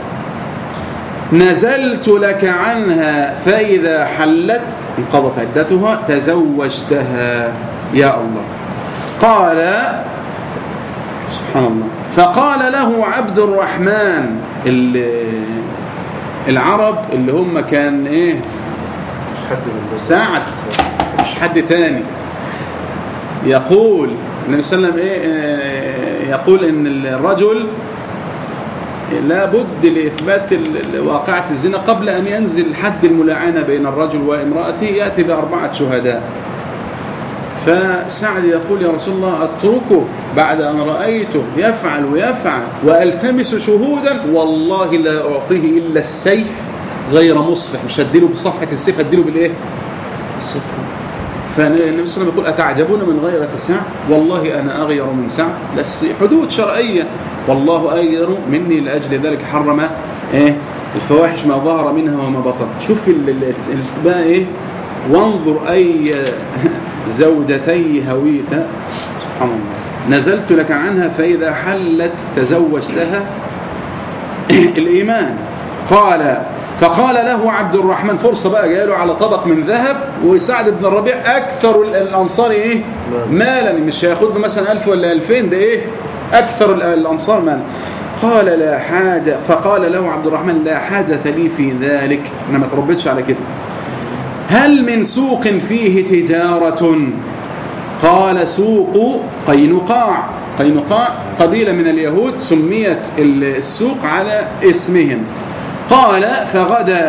نزلت لك عنها فإذا حلت انقضت عدتها تزوجتها يا الله قال سبحان الله فقال له عبد الرحمن ال- العرب اللي هم كان ايه مش حد من ده. سعد مش حد تاني يقول النبي صلى الله عليه وسلم ايه آه، يقول ان الرجل لابد لإثبات ال- ال- واقعة الزنا قبل أن ينزل حد الملاعنة بين الرجل وامرأته يأتي بأربعة شهداء فسعد يقول يا رسول الله أتركه بعد أن رأيته يفعل ويفعل وألتمس شهودا والله لا أعطيه إلا السيف غير مصفح مش هديله بصفحة السيف هديله بالإيه فالنبي صلى الله عليه وسلم يقول أتعجبون من غيرة سعد والله أنا أغير من سعد بس حدود شرعية والله أغير مني لأجل ذلك حرم إيه الفواحش ما ظهر منها وما بطن شوف ال- ال- ال- بقى إيه وانظر أي زوجتي هويت سبحان الله نزلت لك عنها فإذا حلت تزوجتها الإيمان قال فقال له عبد الرحمن فرصة بقى جاي له على طبق من ذهب وسعد بن الربيع أكثر ال- الأنصار إيه مالا مش هياخد له مثلا ألف ولا ألفين ده إيه أكثر ال- الأنصار مالا قال لا حاجة فقال له عبد الرحمن لا حاجة لي في ذلك أنا ما تربيتش على كده هل من سوق فيه تجارة قال سوق قينقاع قينقاع قبيلة من اليهود سميت ال- السوق على اسمهم قال فغدا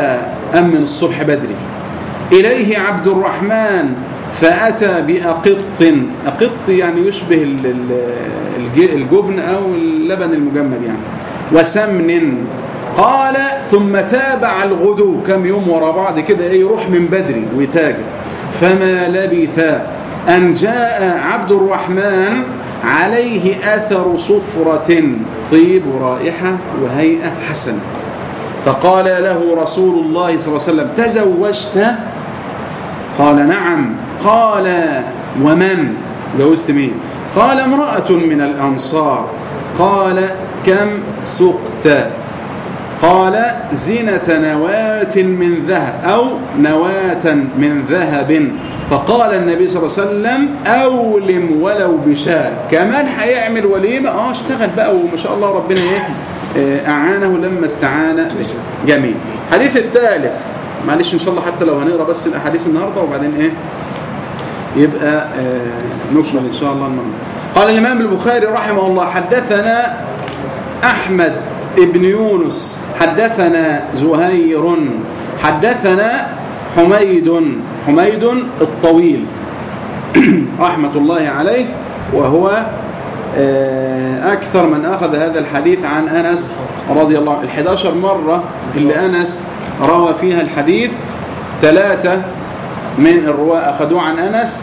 أم من الصبح بدري إليه عبد الرحمن فأتى بأقط أقط يعني يشبه ال- ال- الج- الجبن أو اللبن المجمد يعني وسمن قال ثم تابع الغدو كم يوم ورا بعض كده إيه يروح من بدري ويتاجر فما لبث أن جاء عبد الرحمن عليه أثر صفرة طيب ورائحة وهيئة حسنة فقال له رسول الله صلى الله عليه وسلم تزوجت قال نعم قال ومن جوزت مين قال امرأة من الأنصار قال كم سقت قال زينة نواة من ذهب أو نواة من ذهب فقال النبي صلى الله عليه وسلم أولم ولو بشاء كمان هيعمل وليمة اه اشتغل بقى وما شاء الله ربنا ايه آه، أعانه لما استعان به جميل الحديث الثالث معلش إن شاء الله حتى لو هنقرأ بس الأحاديث النهاردة وبعدين ايه يبقى آه، نكمل إن شاء الله المرة قال الإمام البخاري رحمه الله حدثنا أحمد ابن يونس حدثنا زهير حدثنا حميد حميد الطويل رحمة الله عليه وهو آه، أكثر من أخذ هذا الحديث عن أنس رضي الله عنه الحداشر مرة اللي أنس روى فيها الحديث ثلاثة من الرواة أخذوه عن أنس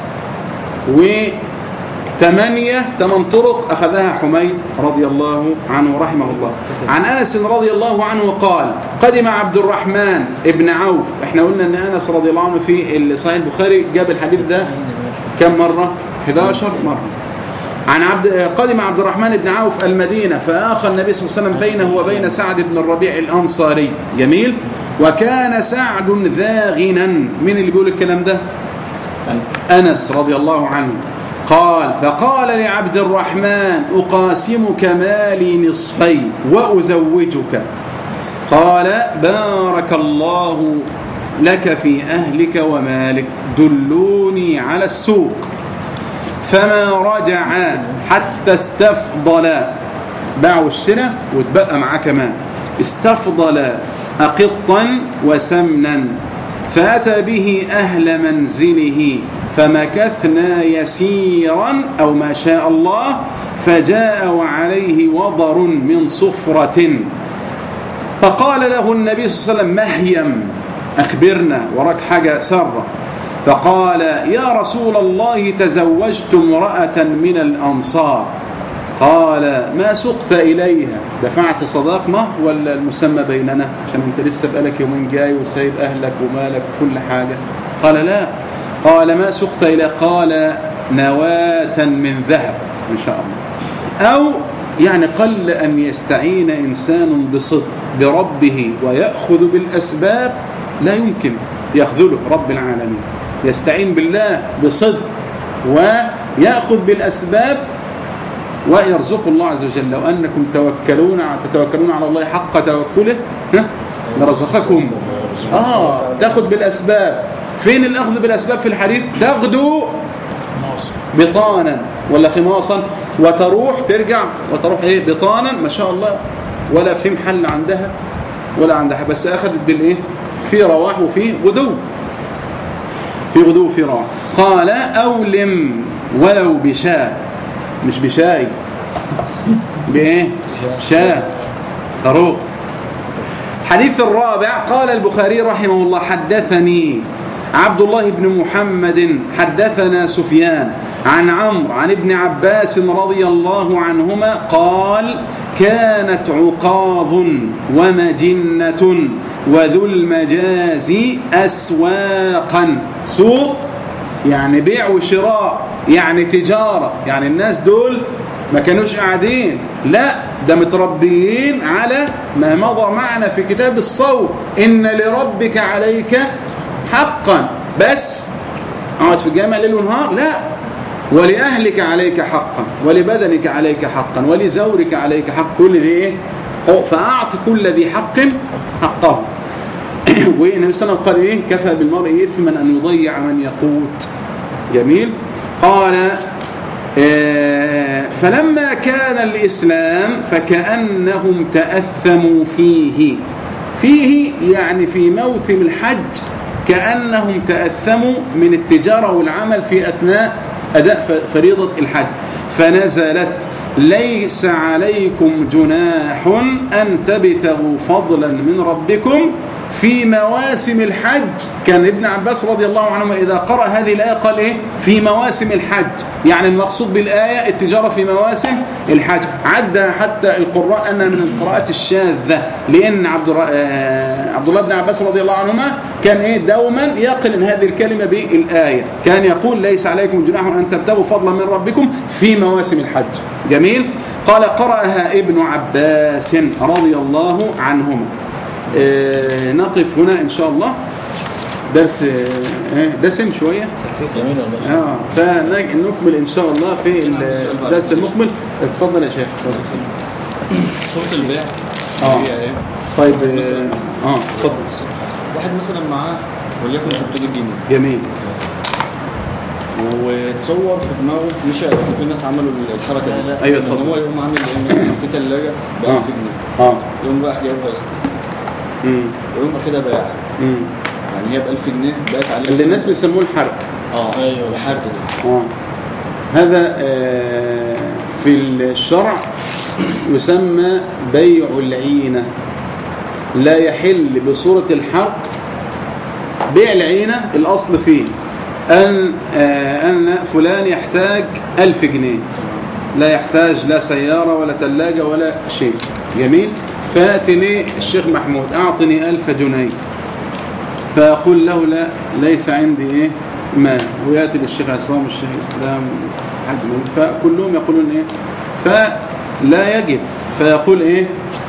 وثمانية ثمان طرق أخذها حميد رضي الله عنه ورحمه الله عن أنس رضي الله عنه قال قدم عبد الرحمن ابن عوف احنا قلنا أن أنس رضي الله عنه في صحيح البخاري جاب الحديث ده كم مرة 11 مرة عن عبد قدم عبد الرحمن بن عوف المدينة فآخى النبي صلى الله عليه وسلم بينه وبين سعد بن الربيع الأنصاري جميل وكان سعد ذا غنى مين اللي بيقول الكلام ده أنس رضي الله عنه قال فقال لعبد الرحمن أقاسمك مالي نصفين وأزوجك قال بارك الله لك في أهلك ومالك دلوني على السوق فما رجع حتى استفضل باعوا الشراء واتبقى معاه كمان استفضل أقطا وسمنا فأتى به أهل منزله فمكثنا يسيرا أو ما شاء الله فجاء وعليه وضر من صفرة فقال له النبي صلى الله عليه وسلم مهيم أخبرنا وراك حاجة سرة فقال يا رسول الله تزوجت امرأة من الأنصار قال ما سقت إليها دفعت صداق مهر ولا المسمى بيننا عشان انت لسه بقالك يومين جاي وسايب أهلك ومالك وكل حاجة قال لا قال ما سقت إليها قال نواة من ذهب إن شاء الله أو يعني قل أن يستعين إنسان بصدق بربه ويأخذ بالأسباب لا يمكن يخذله رب العالمين يستعين بالله بصدق ويأخذ بالأسباب ويرزق الله عز وجل لو أنكم توكلون تتوكلون على الله حق توكله ها لرزقكم آه تأخذ بالأسباب فين الأخذ بالأسباب في الحديث تغدو بطانا ولا خماصا وتروح ترجع وتروح ايه بطانا ما شاء الله ولا في محل عندها ولا عندها بس أخذت بالإيه في رواح وفي غدو في غدو في رواح قال أولم ولو بشاء مش بشاي بإيه شاء خروف حديث الرابع قال البخاري رحمه الله حدثني عبد الله بن محمد حدثنا سفيان عن عمرو عن ابن عباس رضي الله عنهما قال كانت عقاظ ومجنة وذو المجاز أسواقا سوق يعني بيع وشراء يعني تجارة يعني الناس دول ما كانوش قاعدين لا ده متربيين على ما مضى معنا في كتاب الصوم إن لربك عليك حقا بس اقعد في الجامع ليل ونهار لا ولأهلك عليك حقا ولبدنك عليك حقا ولزورك عليك حق كل ذي ايه فأعط كل ذي حق حقه والنبي صلى الله عليه وسلم قال ايه كفى بالمرء إثما أن يضيع من يقوت جميل قال آه فلما كان الإسلام فكأنهم تأثموا فيه فيه يعني في موسم الحج كأنهم تأثموا من التجارة والعمل في أثناء أداء ف- فريضة الحج فنزلت ليس عليكم جناح أن تبتغوا فضلا من ربكم في مواسم الحج كان ابن عباس رضي الله عنهما إذا قرأ هذه الآية قال إيه في مواسم الحج يعني المقصود بالآية التجارة في مواسم الحج عد حتى القراء أنها من القراءات الشاذة لأن عبد, الر... آه، عبد الله بن عباس رضي الله عنهما كان إيه دوما يقرن هذه الكلمة بالآية كان يقول ليس عليكم جناح أن تبتغوا فضلا من ربكم في مواسم الحج جميل قال قرأها ابن عباس رضي الله عنهما آه، نقف هنا إن شاء الله درس آه، دسم شوية جميل والله اه فنكمل إن شاء الله في الدرس المقبل اتفضل يا شيخ اتفضل. صورة البيع آه. هي ايه؟ طيب اه اه اتفضل واحد مثلا معاه وليكن 300 جنيه جميل وتصور في دماغه مش في ناس عملوا الحركه لا، دي لا. أيوة، ان اتفضل. هو يقوم عامل ايه في ثلاجه ب 1000 آه. جنيه اه يقوم رايح جايبها قسط امم ويقوم واخدها بايع امم يعني هي ب 1000 جنيه بقت عليها اللي الناس بيسموه الحرق اه أيوة. الحرق ده آه. هذا آه، في الشرع يسمى بيع العينة لا يحل بصورة الحرق بيع العينة الأصل فيه أن, آه، أن فلان يحتاج ألف جنيه لا يحتاج لا سيارة ولا ثلاجة ولا شيء جميل فأتني الشيخ محمود أعطني ألف جنيه فيقول له لا ليس عندي ايه مال وياتي للشيخ عصام والشيخ اسلام حد من فكلهم يقولون ايه فلا يجد فيقول ايه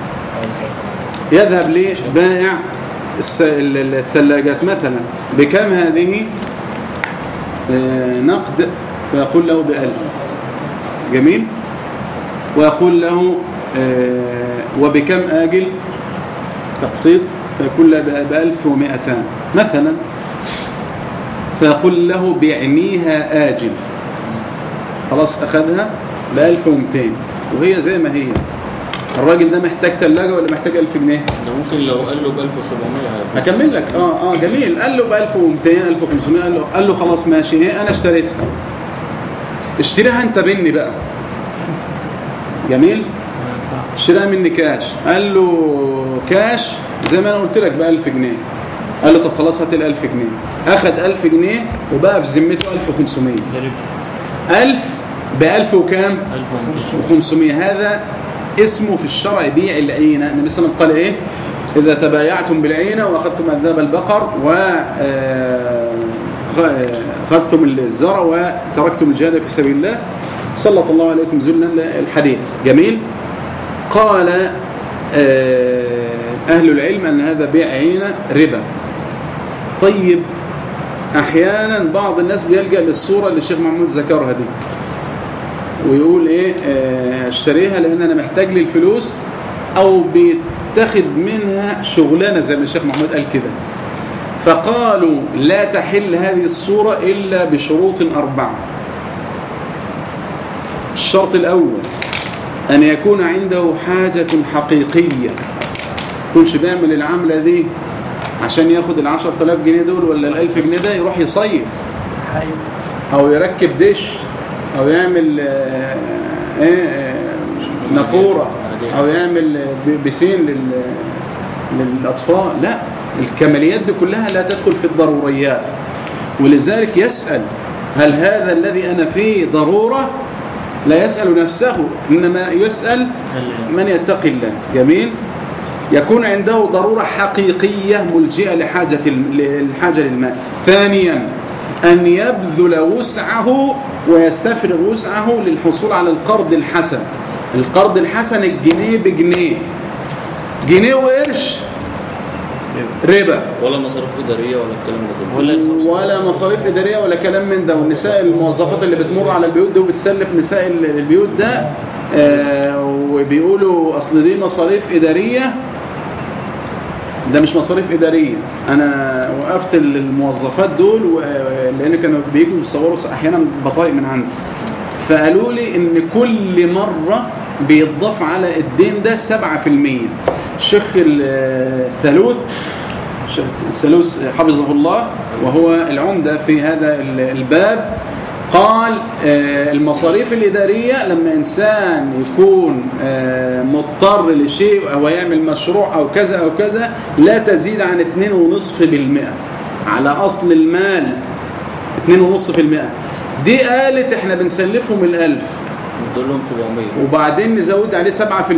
يذهب لبائع الس- ال- ال- الثلاجات مثلا بكم هذه آه، نقد فيقول له بألف جميل ويقول له آه، وبكم آجل تقسيط فيقول له ب 1200 مثلا فيقول له بعنيها آجل خلاص أخذها ب 1200 وهي زي ما هي الراجل ده محتاج ثلاجة ولا محتاج 1000 جنيه ده ممكن لو قال له ب 1700 هيبقى هكمل لك اه اه جميل قال له ب 1200 1500 قال له قال له خلاص ماشي ايه انا اشتريتها اشتريها انت مني بقى جميل اشتريها مني كاش قال له كاش زي ما انا قلت لك ب 1000 جنيه قال له طب خلاص هات ال 1000 جنيه اخد 1000 جنيه وبقى في ذمته 1500 ده ربح 1000 ب 1000 وكام 1500 و500 هذا اسمه في الشرع بيع العينة النبي صلى الله عليه وسلم قال ايه إذا تبايعتم بالعينة وأخذتم أذناب البقر و آه، غ- أخذتم الزرع وتركتم الجهاد في سبيل الله سلط الله عليكم ذلا الحديث جميل قال آه، أهل العلم أن هذا بيع عينة ربا طيب أحيانا بعض الناس بيلجأ للصورة اللي الشيخ محمود ذكرها دي ويقول ايه آه، اشتريها لان انا محتاج لي الفلوس او بيتخذ منها شغلانه زي ما الشيخ محمود قال كده فقالوا لا تحل هذه الصورة إلا بشروط أربعة الشرط الأول أن يكون عنده حاجة حقيقية كنش بيعمل العملة دي عشان ياخد العشر تلاف جنيه دول ولا الألف جنيه ده يروح يصيف أو يركب دش أو يعمل آه، إيه آه، نافورة أو يعمل آه، ب- بسين لل للأطفال لا الكماليات دي كلها لا تدخل في الضروريات ولذلك يسأل هل هذا الذي أنا فيه ضرورة لا يسأل نفسه إنما يسأل من يتقي الله جميل يكون عنده ضرورة حقيقية ملجئة لحاجة الحاجة للماء ثانيا أن يبذل وسعه ويستفرغ وسعه للحصول على القرض الحسن القرض الحسن الجنيه بجنيه جنيه وقرش ربا ولا مصاريف اداريه ولا الكلام ده كله ولا ولا مصاريف إدارية ولا كلام من ده والنساء الموظفات اللي بتمر على البيوت دي وبتسلف نساء ال- البيوت ده آه وبيقولوا أصل دي مصاريف إدارية ده مش مصاريف إدارية أنا وقفت الموظفات دول و- لأن كانوا بيجوا يصوروا أحيانا بطايق من عندي فقالوا لي إن كل مرة بيتضاف على الدين ده 7% الشيخ الثالوث الشيخ الثالوث حفظه الله وهو العمدة في هذا الباب قال آه، المصاريف الإدارية لما إنسان يكون آه، مضطر لشيء أو يعمل مشروع أو كذا أو كذا لا تزيد عن 2.5% على أصل المال 2.5% دي قالت احنا بنسلفهم الألف ندول لهم 700 وبعدين نزود عليه 7%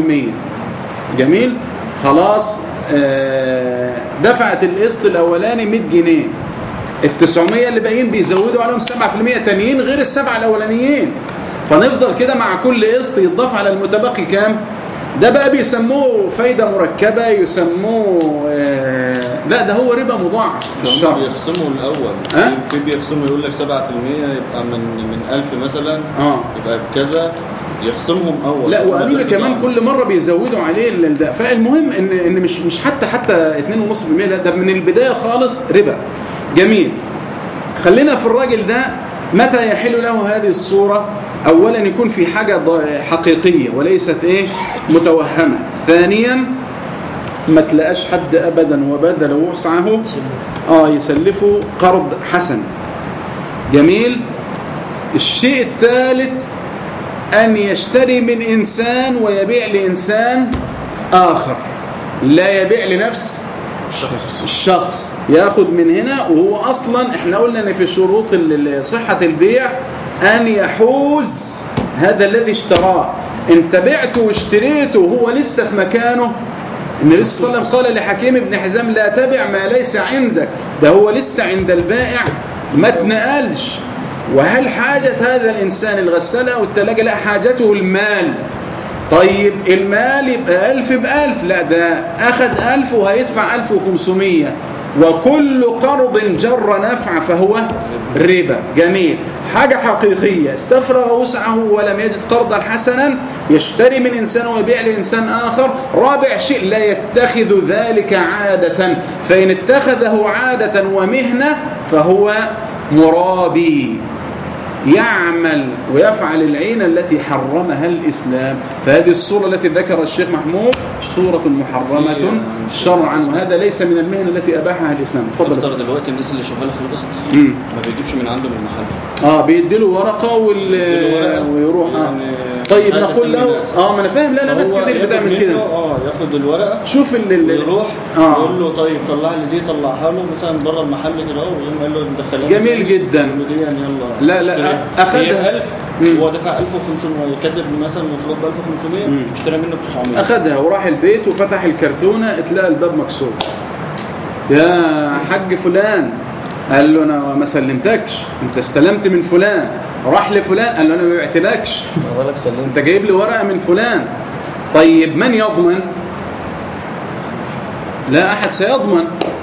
جميل خلاص آه، دفعت القسط الاولاني 100 جنيه ال 900 اللي باقيين بيزودوا عليهم 7% تانيين غير السبعه الاولانيين فنفضل كده مع كل قسط يتضاف على المتبقي كام ده بقى بيسموه فايده مركبه يسموه آه، لا ده هو ربا مضاعف في هم الشرع بيخصموا الاول ها؟ في بيخصموا يقول لك 7% يبقى من من 1000 مثلا اه يبقى بكذا يخصمهم اول لا وقالوا لي دلوقتي كمان طبعاً. كل مره بيزودوا عليه ال- ده فالمهم ان ان مش مش حتى حتى 2.5% لا ده من البدايه خالص ربا جميل خلينا في الراجل ده متى يحل له هذه الصوره اولا يكون في حاجه ض- حقيقيه وليست ايه متوهمه ثانيا ما تلاقاش حد ابدا وبدل وسعه اه يسلفه قرض حسن جميل الشيء الثالث أن يشتري من إنسان ويبيع لإنسان آخر لا يبيع لنفس الشخص ياخد من هنا وهو أصلا احنا قلنا أن في شروط ال- ال- صحة البيع أن يحوز هذا الذي اشتراه انت بعته واشتريته وهو لسه في مكانه النبي صلى الله عليه وسلم قال لحكيم بن حزام لا تبع ما ليس عندك ده هو لسه عند البائع ما اتنقلش وهل حاجة هذا الإنسان الغسالة أو التلاجة لا حاجته المال طيب المال يبقى ألف بألف لا ده أخذ ألف وهيدفع ألف وخمسمية وكل قرض جر نفع فهو ربا جميل حاجة حقيقية استفرغ وسعه ولم يجد قرضا حسنا يشتري من إنسان ويبيع لإنسان آخر رابع شيء لا يتخذ ذلك عادة فإن اتخذه عادة ومهنة فهو مرابي يعمل ويفعل العين التي حرمها الإسلام فهذه الصورة التي ذكر الشيخ محمود صورة محرمة شرعا وهذا ليس من المهن التي أباحها الإسلام تفضل اكتر دلوقتي الناس اللي شغاله في القسط مم. ما بيجيبش من عنده من المحل اه بيديله ورقة وال... ويروح آه. يعني طيب مش عايز نقول له يستلم الناس. اه ما انا فاهم لا لا ناس هو كتير ياخد بتعمل منه، كده اه ياخد الورقه شوف ال ال- ويروح آه. يقول له طيب طلع لي دي طلعها له مثلا بره المحل كده اهو ويقوم قال له ندخلها جميل جدا. يقول له دي يعني يلا لا، لا، اشتري. أخدها. هي 1000 مم. هو دفع 1500 كاتب مثلا مفروض ب 1500 مم. اشترى منه ب 900 أخذها وراح البيت وفتح الكرتونة اتلاقى الباب مكسور يا حاج فلان قال له أنا ما سلمتكش أنت استلمت من فلان راح لفلان قال له أنا ما بعتلكش ما بالك سلمت أنت جايب لي ورقة من فلان طيب من يضمن لا أحد سيضمن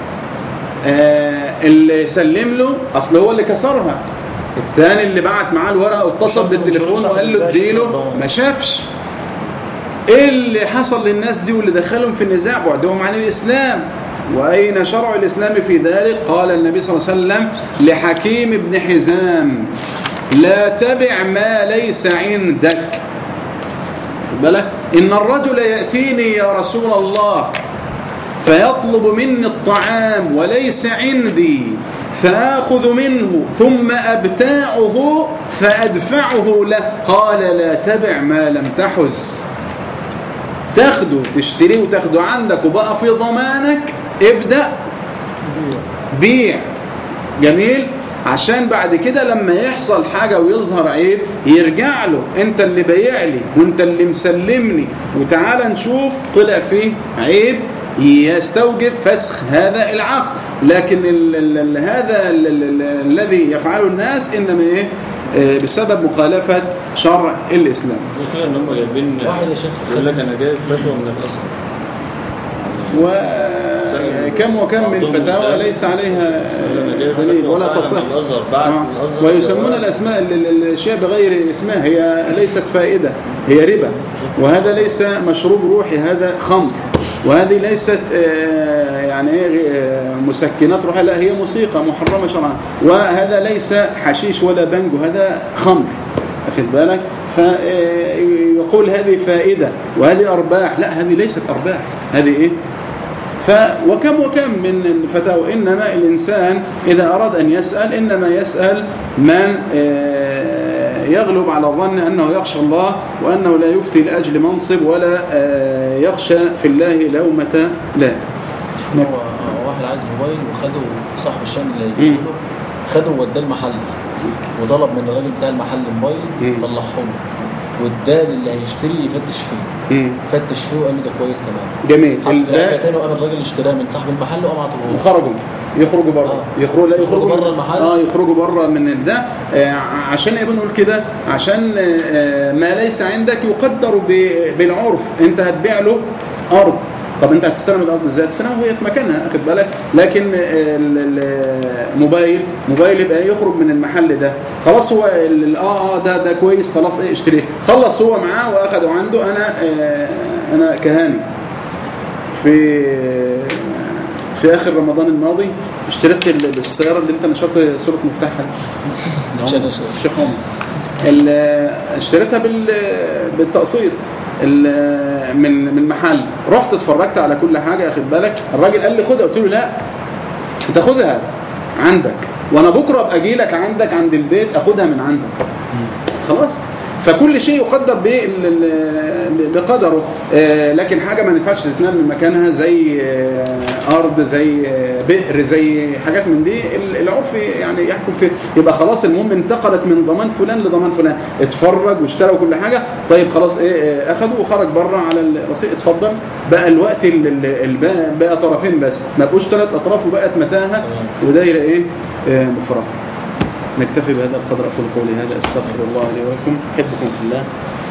آه اللي سلم له أصل هو اللي كسرها الثاني اللي بعت معاه الورقة واتصل بالتليفون وقال له اديله ما شافش ايه اللي حصل للناس دي واللي دخلهم في النزاع بعدهم عن الاسلام واين شرع الاسلام في ذلك قال النبي صلى الله عليه وسلم لحكيم بن حزام لا تبع ما ليس عندك خد بالك ان الرجل ياتيني يا رسول الله فيطلب مني الطعام وليس عندي فآخذ منه ثم أبتاعه فأدفعه له قال لا تبع ما لم تحز تاخده تشتريه وتاخده عندك وبقى في ضمانك ابدأ بيع جميل عشان بعد كده لما يحصل حاجة ويظهر عيب يرجع له انت اللي بايع لي وانت اللي مسلمني وتعالى نشوف طلع فيه عيب يستوجب فسخ هذا العقد لكن ال ال ال هذا ال ال ال الذي يفعله الناس انما ايه آه، بسبب مخالفة شرع الإسلام المشكله ان هم جايبين واحد يا شيخ يقول لك انا جايب فتوى من الازهر وكم وكم من فتاوى ليس عليها أنا جايب دليل فتوى ولا فعلا تصح من الازهر بعد آه. الازهر ويسمون الأسماء ال- ال- الأشياء بغير اسمها هي ليست فائدة هي ربا وهذا ليس مشروب روحي هذا خمر وهذه ليست آه، يعني إيه، آه، مسكنات روحية لا هي موسيقى محرمة شرعا وهذا ليس حشيش ولا بنجو هذا خمر أخذ بالك ويقول هذه فائدة وهذه أرباح لا هذه ليست أرباح هذه إيه ف وكم وكم من الفتاوى إنما الإنسان إذا أراد أن يسأل إنما يسأل من آه، يغلب على الظن أنه يخشى الله وأنه لا يفتي لأجل منصب ولا آه، يخشى في الله لومة لا هو واحد عايز موبايل وخده صاحب الشام اللي يقوله خده ووداه المحل وطلب من الراجل بتاع المحل مم. موبايل طلعه له واداه اللي هيشتري يفتش فيه مم. فتش فيه وقال له ده كويس تمام جميل حط في الباقي- حاجه تاني وقام الراجل اشتراه من صاحب المحل وقام عطوه له. وخرجوا يخرجوا بره آه. يخرجوا لا يخرجوا يخرجوا بره المحل؟ اه يخرجوا بره من ده آه عشان ايه بنقول كده عشان آه ما ليس عندك يقدر ب- بالعرف انت هتبيع له ارض طب انت هتستلم الارض ازاي هتستلمها وهي في مكانها اخد بالك لكن آه، ال- ال- موبايل موبايل يبقى يخرج من المحل ده خلاص هو ال- ال- اه اه ده ده كويس خلاص ايه اشتريه خلص هو معاه واخده عنده انا آه انا كهاني في في اخر رمضان الماضي اشتريت ال- السياره اللي انت نشرت صوره مفتاحها عشان اشتري. الشيخ عمر ال- اشتريتها بال بالتقسيط ال- من من محل رحت اتفرجت على كل حاجه اخد بالك الراجل قال لي خدها قلت له لا انت خدها عندك وانا بكره ابقى اجي لك عندك عند البيت اخدها من عندك خلاص فكل شيء يقدر بال- ال- بقدره آه، لكن حاجه ما ينفعش تتنقل من مكانها زي آه، ارض زي آه، بئر زي حاجات من دي ال- العرف يعني يحكم فيه يبقى خلاص المهم انتقلت من ضمان فلان لضمان فلان اتفرج واشترى وكل حاجه طيب خلاص ايه آه، اخدوا وخرج بره على الرصيد اتفضل بقى الوقت ال- ال- ال- بقى- بقى طرفين بس ما بقوش ثلاث اطراف وبقت متاهه ودايره ايه آه، مفرغه نكتفي بهذا القدر اقول قولي هذا استغفر الله لي ولكم احبكم في الله